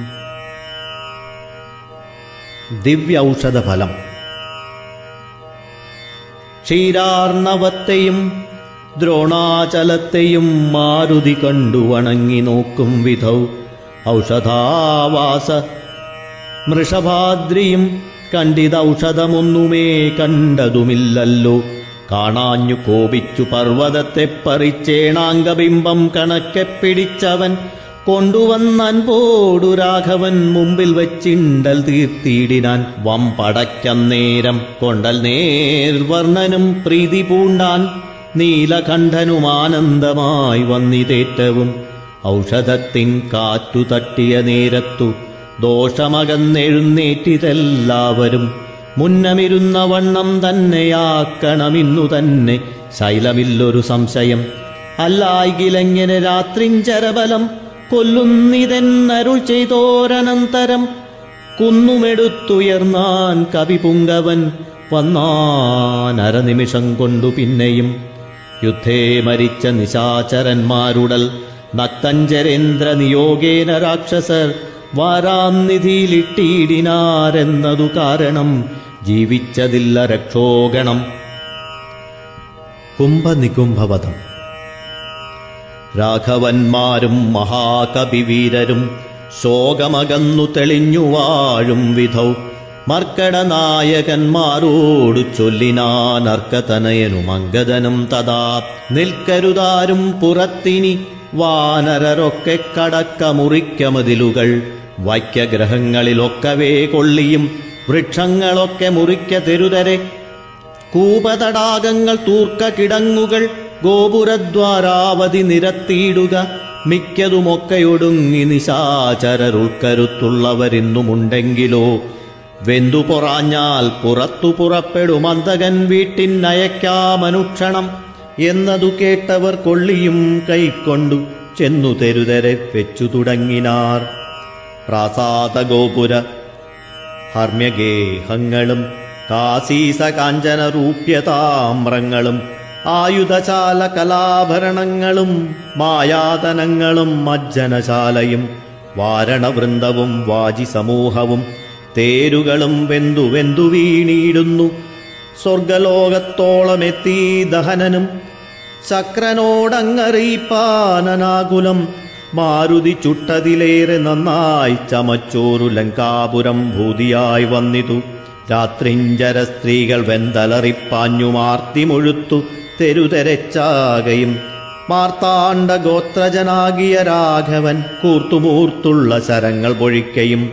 ദിവ്യൌഷധഫലം ക്ഷീരാർണവത്തെയും ദ്രോണാചലത്തെയും മാരുതി കണ്ടു വണങ്ങി നോക്കും വിധൗ ഔഷധാവാസ മൃഷഭാദ്രിയും കണ്ടിതൗഷധമൊന്നുമേ കണ്ടതുമില്ലല്ലോ കാണാഞ്ഞു കോപിച്ചു പർവ്വതത്തെ പറിച്ചേണാംഗബിംബം കണക്കെ പിടിച്ചവൻ കൊണ്ടുവന്നൻപോടു രാഘവൻ മുമ്പിൽ വെച്ചിണ്ടൽ തീർത്തിയിടിനാൻ വമ്പടയ്ക്കന്നേരം കൊണ്ടൽ നേർവർണ്ണനും പ്രീതി പൂണ്ടാൻ നീലകണ്ഠനുമാനന്ദമായി വന്നിതേറ്റവും ഔഷധത്തിൻ കാറ്റു തട്ടിയ നേരത്തു ദോഷമകന്നെഴുന്നേറ്റിതെല്ലാവരും മുന്നമിരുന്ന വണ്ണം തന്നെയാക്കണമിന്നു തന്നെ ശൈലമില്ലൊരു സംശയം അല്ലായികിലെങ്ങനെ രാത്രിഞ്ചരബലം കൊല്ലുന്നിതെന്നരുൾ ചെയ്തോരനന്തരം കുന്നുമെടുത്തുയർന്നാൻ കവിപുങ്കവൻ വന്നാൻ അരനിമിഷം കൊണ്ടു പിന്നെയും യുദ്ധേ മരിച്ച നിശാചരന്മാരുടൽ നക്തഞ്ചരേന്ദ്ര നിയോഗേന രാക്ഷസർ വാരാന്നിധിയിലിട്ടിയിടിനാരെന്നതു കാരണം ജീവിച്ചതില്ല രക്ഷോഗണം കുംഭനികുംഭവധം രാഘവന്മാരും മഹാകവിവീരരും ശോകമകന്നു തെളിഞ്ഞു വാഴും വിധൗ മർക്കടനായകന്മാരോടു ചൊല്ലിനാൻ അർക്കതനയനും അങ്കദനും തഥാ നിൽക്കരുതാരും പുറത്തിനി വാനരരൊക്കെ കടക്കമുറിക്കമതിലുകൾ വൈക്യഗ്രഹങ്ങളിലൊക്കവേ കൊള്ളിയും വൃക്ഷങ്ങളൊക്കെ മുറിക്ക തെരുതരെ കൂപതടാകങ്ങൾ തൂർക്ക കിടങ്ങുകൾ ഗോപുരദ്വാരാവധി നിരത്തിയിടുക മിക്കതുമൊക്കെയൊടുങ്ങി നിശാചരരുൾക്കരുത്തുള്ളവരിന്നുമുണ്ടെങ്കിലോ വെന്തു പൊറാഞ്ഞാൽ പുറത്തു പുറപ്പെടുമന്തകൻ വീട്ടിനയക്കാമനുക്ഷണം എന്നതു കേട്ടവർ കൊള്ളിയും കൈക്കൊണ്ടു ചെന്നു തെരുതരെ വെച്ചു തുടങ്ങിനാർ പ്രാസാദ ഗോപുര ഹർമ്യഗേഹങ്ങളും കാസീസ കാഞ്ചന റൂപ്യതാമ്രങ്ങളും ആയുധശാല കലാഭരണങ്ങളും മായാതനങ്ങളും മജ്ജനശാലയും വാരണവൃന്ദവും വാജിസമൂഹവും തേരുകളും വെന്തു വെന്തു വീണിടുന്നു സ്വർഗലോകത്തോളമെത്തി ദഹനനും ശക്രനോടങ്ങറിയിപ്പാനനാകുലം മാരുതി ചുട്ടതിലേറെ നന്നായി ചമച്ചോരു ലങ്കാപുരം ഭൂതിയായി വന്നിതു രാത്രിഞ്ചര സ്ത്രീകൾ വെന്തലറിപ്പാഞ്ഞു മാർത്തി മുഴുത്തു തെരുതെരച്ചാകയും മാർത്താണ്ഡ ഗോത്രജനാകിയ രാഘവൻ കൂർത്തുമൂർത്തുള്ള ശരങ്ങൾ പൊഴിക്കയും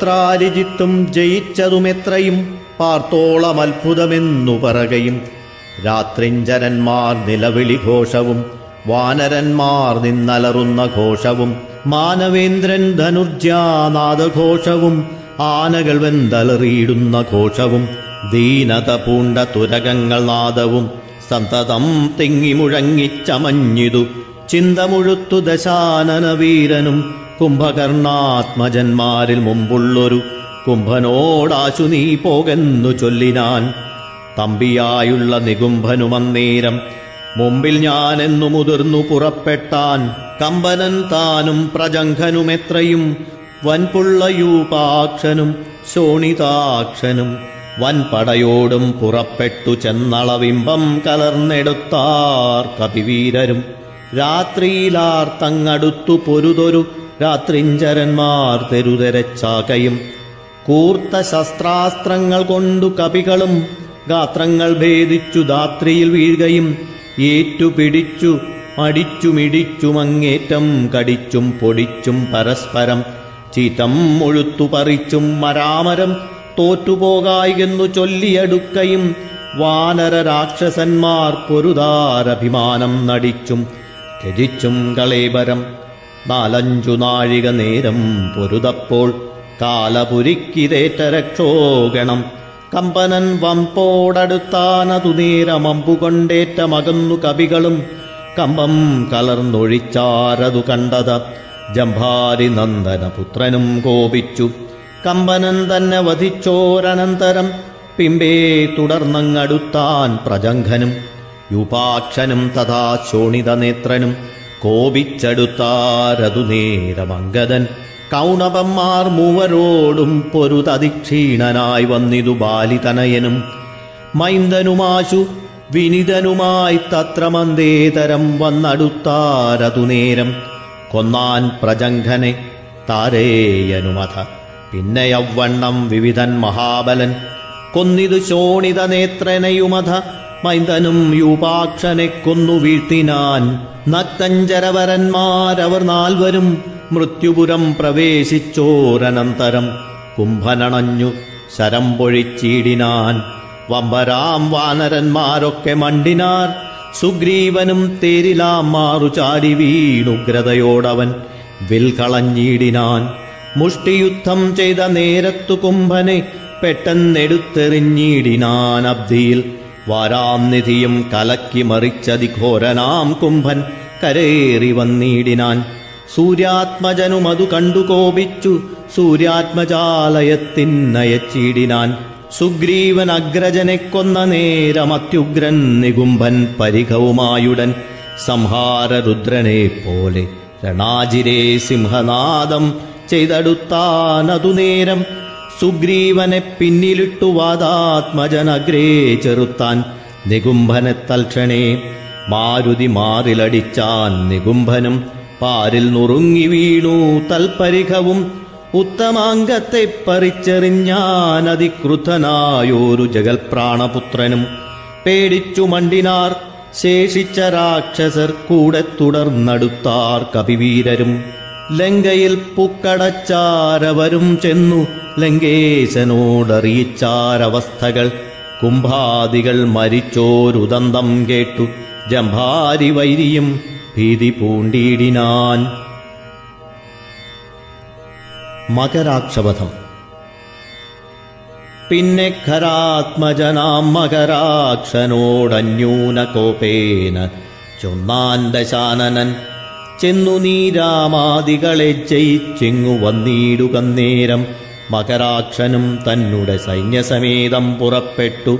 ഗോത്രാരിജിത്തും ജയിച്ചതുമെത്രയും പാർത്തോളം അത്ഭുതമെന്നു പറകയും രാത്രിഞ്ചരന്മാർ നിലവിളി ഘോഷവും വാനരന്മാർ നിന്നലറുന്ന ഘോഷവും മാനവേന്ദ്രൻ ധനുർജാനാദഘോഷവും ആനകൾ വെന്തലറിയിടുന്ന ഘോഷവും ദീനത പൂണ്ട തുരകങ്ങൾ നാദവും സന്തതം തിങ്ങി മുഴങ്ങിച്ചമഞ്ഞിതു ചിന്തമുഴുത്തു ദശാനന വീരനും കുംഭകർണാത്മജന്മാരിൽ മുമ്പുള്ളൊരു കുംഭനോടാശു നീ പോകെന്നു ചൊല്ലിനാൻ തമ്പിയായുള്ള നികുംഭനുമന്നേരം മുമ്പിൽ ഞാനെന്നു മുതിർന്നു പുറപ്പെട്ടാൻ കമ്പനൻ താനും പ്രജംഘനുമെത്രയും വൻപുള്ളയൂപാക്ഷനും ശോണിതാക്ഷനും വൻപടയോടും പുറപ്പെട്ടു ചെന്നളവിംബം കലർന്നെടുത്താർ കപിവീരരും രാത്രിയിലാർ തങ്ങടുത്തു പൊരുതൊരു രാത്രിഞ്ചരന്മാർ തെരുതെരച്ചാകയും കൂർത്ത ശസ്ത്രാസ്ത്രങ്ങൾ കൊണ്ടു കപികളും ഗാത്രങ്ങൾ ഭേദിച്ചു ധാത്രിയിൽ വീഴുകയും ഏറ്റുപിടിച്ചു അടിച്ചുമിടിച്ചും അങ്ങേറ്റം കടിച്ചും പൊടിച്ചും പരസ്പരം ചീറ്റം മുഴുത്തു പറിച്ചും മരാമരം തോറ്റുപോകായെന്നു ചൊല്ലിയടുക്കയും വാനര രാക്ഷസന്മാർ പൊരുതാരഭിമാനം നടിച്ചും ത്യജിച്ചും കളേബരം നാലഞ്ചു നാഴിക നേരം പൊരുതപ്പോൾ കാലപുരിക്കിതേറ്റ രക്ഷോഗണം കമ്പനൻ വമ്പോടടുത്താനതു നേരമമ്പുകൊണ്ടേറ്റ മകന്നു കവികളും കമ്പം കലർന്നൊഴിച്ചാരതു കണ്ടത് ജംഭാരി നന്ദന പുത്രനും കോപിച്ചു കമ്പനൻ തന്നെ വധിച്ചോരനന്തരം പിമ്പേ തുടർന്നങ്ങടുത്താൻ പ്രജംഘനും യുപാക്ഷനും തഥാ ശോണിതനേത്രനും കോപിച്ചടുത്താരതു നേരമംഗതൻ കൗണവന്മാർ മൂവരോടും പൊരുതതിക്ഷീണനായി വന്നിതു ബാലിതനയനും മൈന്ദനുമാശു വിനിതനുമായി തത്ര മന്ദേതരം വന്നടുത്താരതു നേരം കൊന്നാൻ പ്രജംഘനെ താരേയനുമഥ പിന്നെ യൗവണ്ണം വിവിധൻ മഹാബലൻ കൊന്നിതു ശോണിത നേത്രനയുമഥ മൈന്ദനും യൂപാക്ഷനെ കൊന്നു വീഴ്ത്തിനാൻ നക്തഞ്ചരവരന്മാരവർ നാൽവരും മൃത്യുപുരം പ്രവേശിച്ചോരനന്തരം കുംഭനണഞ്ഞു ശരം പൊഴിച്ചീടിനാൻ വമ്പരാം വാനരന്മാരൊക്കെ മണ്ടിനാർ സുഗ്രീവനും തേരിലാം മാറു ചാടി വീണുഗ്രതയോടവൻ വിൽകളഞ്ഞിടിനാൻ മുഷ്ടിയുദ്ധം ചെയ്ത നേരത്തു കുംഭനെ പെട്ടെന്നെടുത്തെറിഞ്ഞിടിനാൻ അബ്ദിയിൽ വാരാം നിധിയും കലക്കി മറിച്ചതിഘോരനാം കുംഭൻ കരേറി വന്നിടിനാൻ സൂര്യാത്മജനും അതു കണ്ടു കോപിച്ചു സൂര്യാത്മജാലയത്തിനയച്ചിടിനാൻ സുഗ്രീവൻ അഗ്രജനെ കൊന്ന നേരം അത്യുഗ്രൻ നികുംഭൻ പരിഘവുമായുടൻ സംഹാരരുദ്രനെ പോലെ രണാജിരേ സിംഹനാദം ചെയ്തടുത്താനതു നേരം സുഗ്രീവനെ പിന്നിലിട്ടു വാദാത്മജനഗ്രേ ചെറുത്താൻ നികുംഭനെ തൽക്ഷണേ മാരുതി മാറിലടിച്ചാൻ നികുംഭനും പാരിൽ നുറുങ്ങി വീണു തൽപരിഘവും ഉത്തമാംഗത്തെ പറിച്ചെറിഞ്ഞാൻ അതിക്രുദ്ധനായോരു ജഗൽപ്രാണപുത്രനും പേടിച്ചു മണ്ടിനാർ ശേഷിച്ച രാക്ഷസർ കൂടെ തുടർന്നടുത്താർ കപിവീരരും ലങ്കയിൽ പുക്കടച്ചാരവരും ചെന്നു ലങ്കേശനോടറിയിച്ചാരവസ്ഥകൾ കുംഭാദികൾ മരിച്ചോരുദന്തം കേട്ടു ജംഭാരി വൈരിയും ഭീതി പൂണ്ടിയിടിനാൻ മകരാക്ഷവധം പിന്നെ ഖരാത്മജനാം മകരാക്ഷനോടന്യൂന കോപേന ചൊന്നാൻ ദശാനനൻ ചെന്നു നീരാമാദികളെ ജയിച്ചിങ്ങു വന്നിടുക നേരം മകരാക്ഷനും തന്നുടെ സൈന്യസമേതം പുറപ്പെട്ടു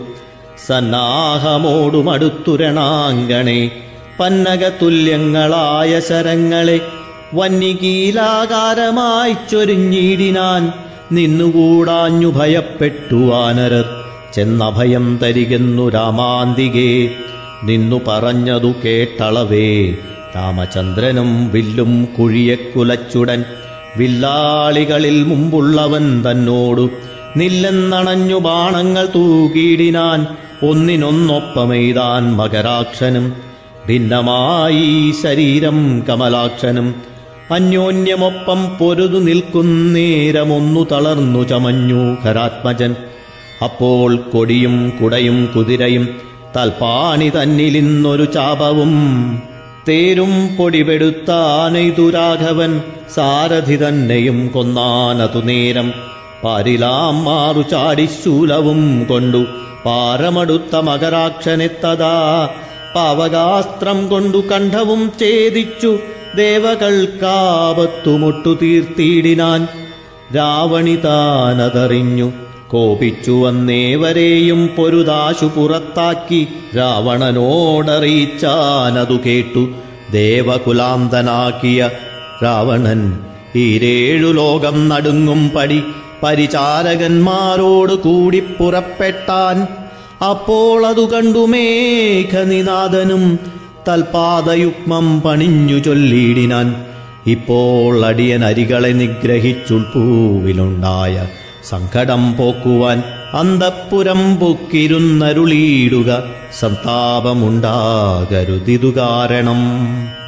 സന്നാഹമോടുമടുത്തുരണാങ്കണേ പന്നകതുല്യങ്ങളായ ശരങ്ങളെ വന്യകീലാകാരമായി ചൊരിഞ്ഞിടിനാൻ നിന്നുകൂടാഞ്ഞു ഭയപ്പെട്ടു വാനരർ ചെന്നഭയം തരികെന്നു രാമാന്തികേ നിന്നു പറഞ്ഞതു കേട്ടളവേ രാമചന്ദ്രനും വില്ലും കുഴിയെ കുലച്ചുടൻ വില്ലാളികളിൽ മുമ്പുള്ളവൻ തന്നോടു നില്ലെന്നണഞ്ഞു ബാണങ്ങൾ തൂകിയിടിനാൻ ഒന്നിനൊന്നൊപ്പമെയ്താൻ മകരാക്ഷനും ഭിന്നമായി ശരീരം കമലാക്ഷനും അന്യോന്യമൊപ്പം പൊരുതു നിൽക്കുന്നേരമൊന്നു തളർന്നു ചമഞ്ഞു ഖരാത്മജൻ അപ്പോൾ കൊടിയും കുടയും കുതിരയും തൽപ്പാണി തന്നിലിന്നൊരു ചാപവും തേരും പൊടിപെടുത്താനെയ്തു രാഘവൻ സാരഥി തന്നെയും കൊന്നാനതു നേരം പാരിലാം മാറു ചാടിശൂലവും കൊണ്ടു പാരമടുത്ത മകരാക്ഷനെത്തതാ പാവകാസ്ത്രം കൊണ്ടു കണ്ഠവും ഛേദിച്ചു ദേവകൾക്കാപത്തുമൊട്ടു തീർത്തിയിടിനാൻ രാവണി താനതറിഞ്ഞു കോപിച്ചു വന്നേവരെയും പൊരുതാശു പുറത്താക്കി രാവണനോടറിയിച്ചാനതു കേട്ടു ദേവകുലാന്തനാക്കിയ രാവണൻ ഈരേഴു ലോകം നടുങ്ങും പടി പരിചാരകന്മാരോട് കൂടി പുറപ്പെട്ടാൻ അപ്പോൾ അതു കണ്ടു മേഘനിനാഥനും തൽപാദയുഗ്മം പണിഞ്ഞു ചൊല്ലിയിടിനാൻ ഇപ്പോൾ അടിയൻ അരികളെ നിഗ്രഹിച്ചുൾപൂവിലുണ്ടായ സങ്കടം പോക്കുവാൻ അന്തപ്പുരം പൊക്കിരുന്നരുളിയിടുക സന്താപമുണ്ടാകരുതിതു കാരണം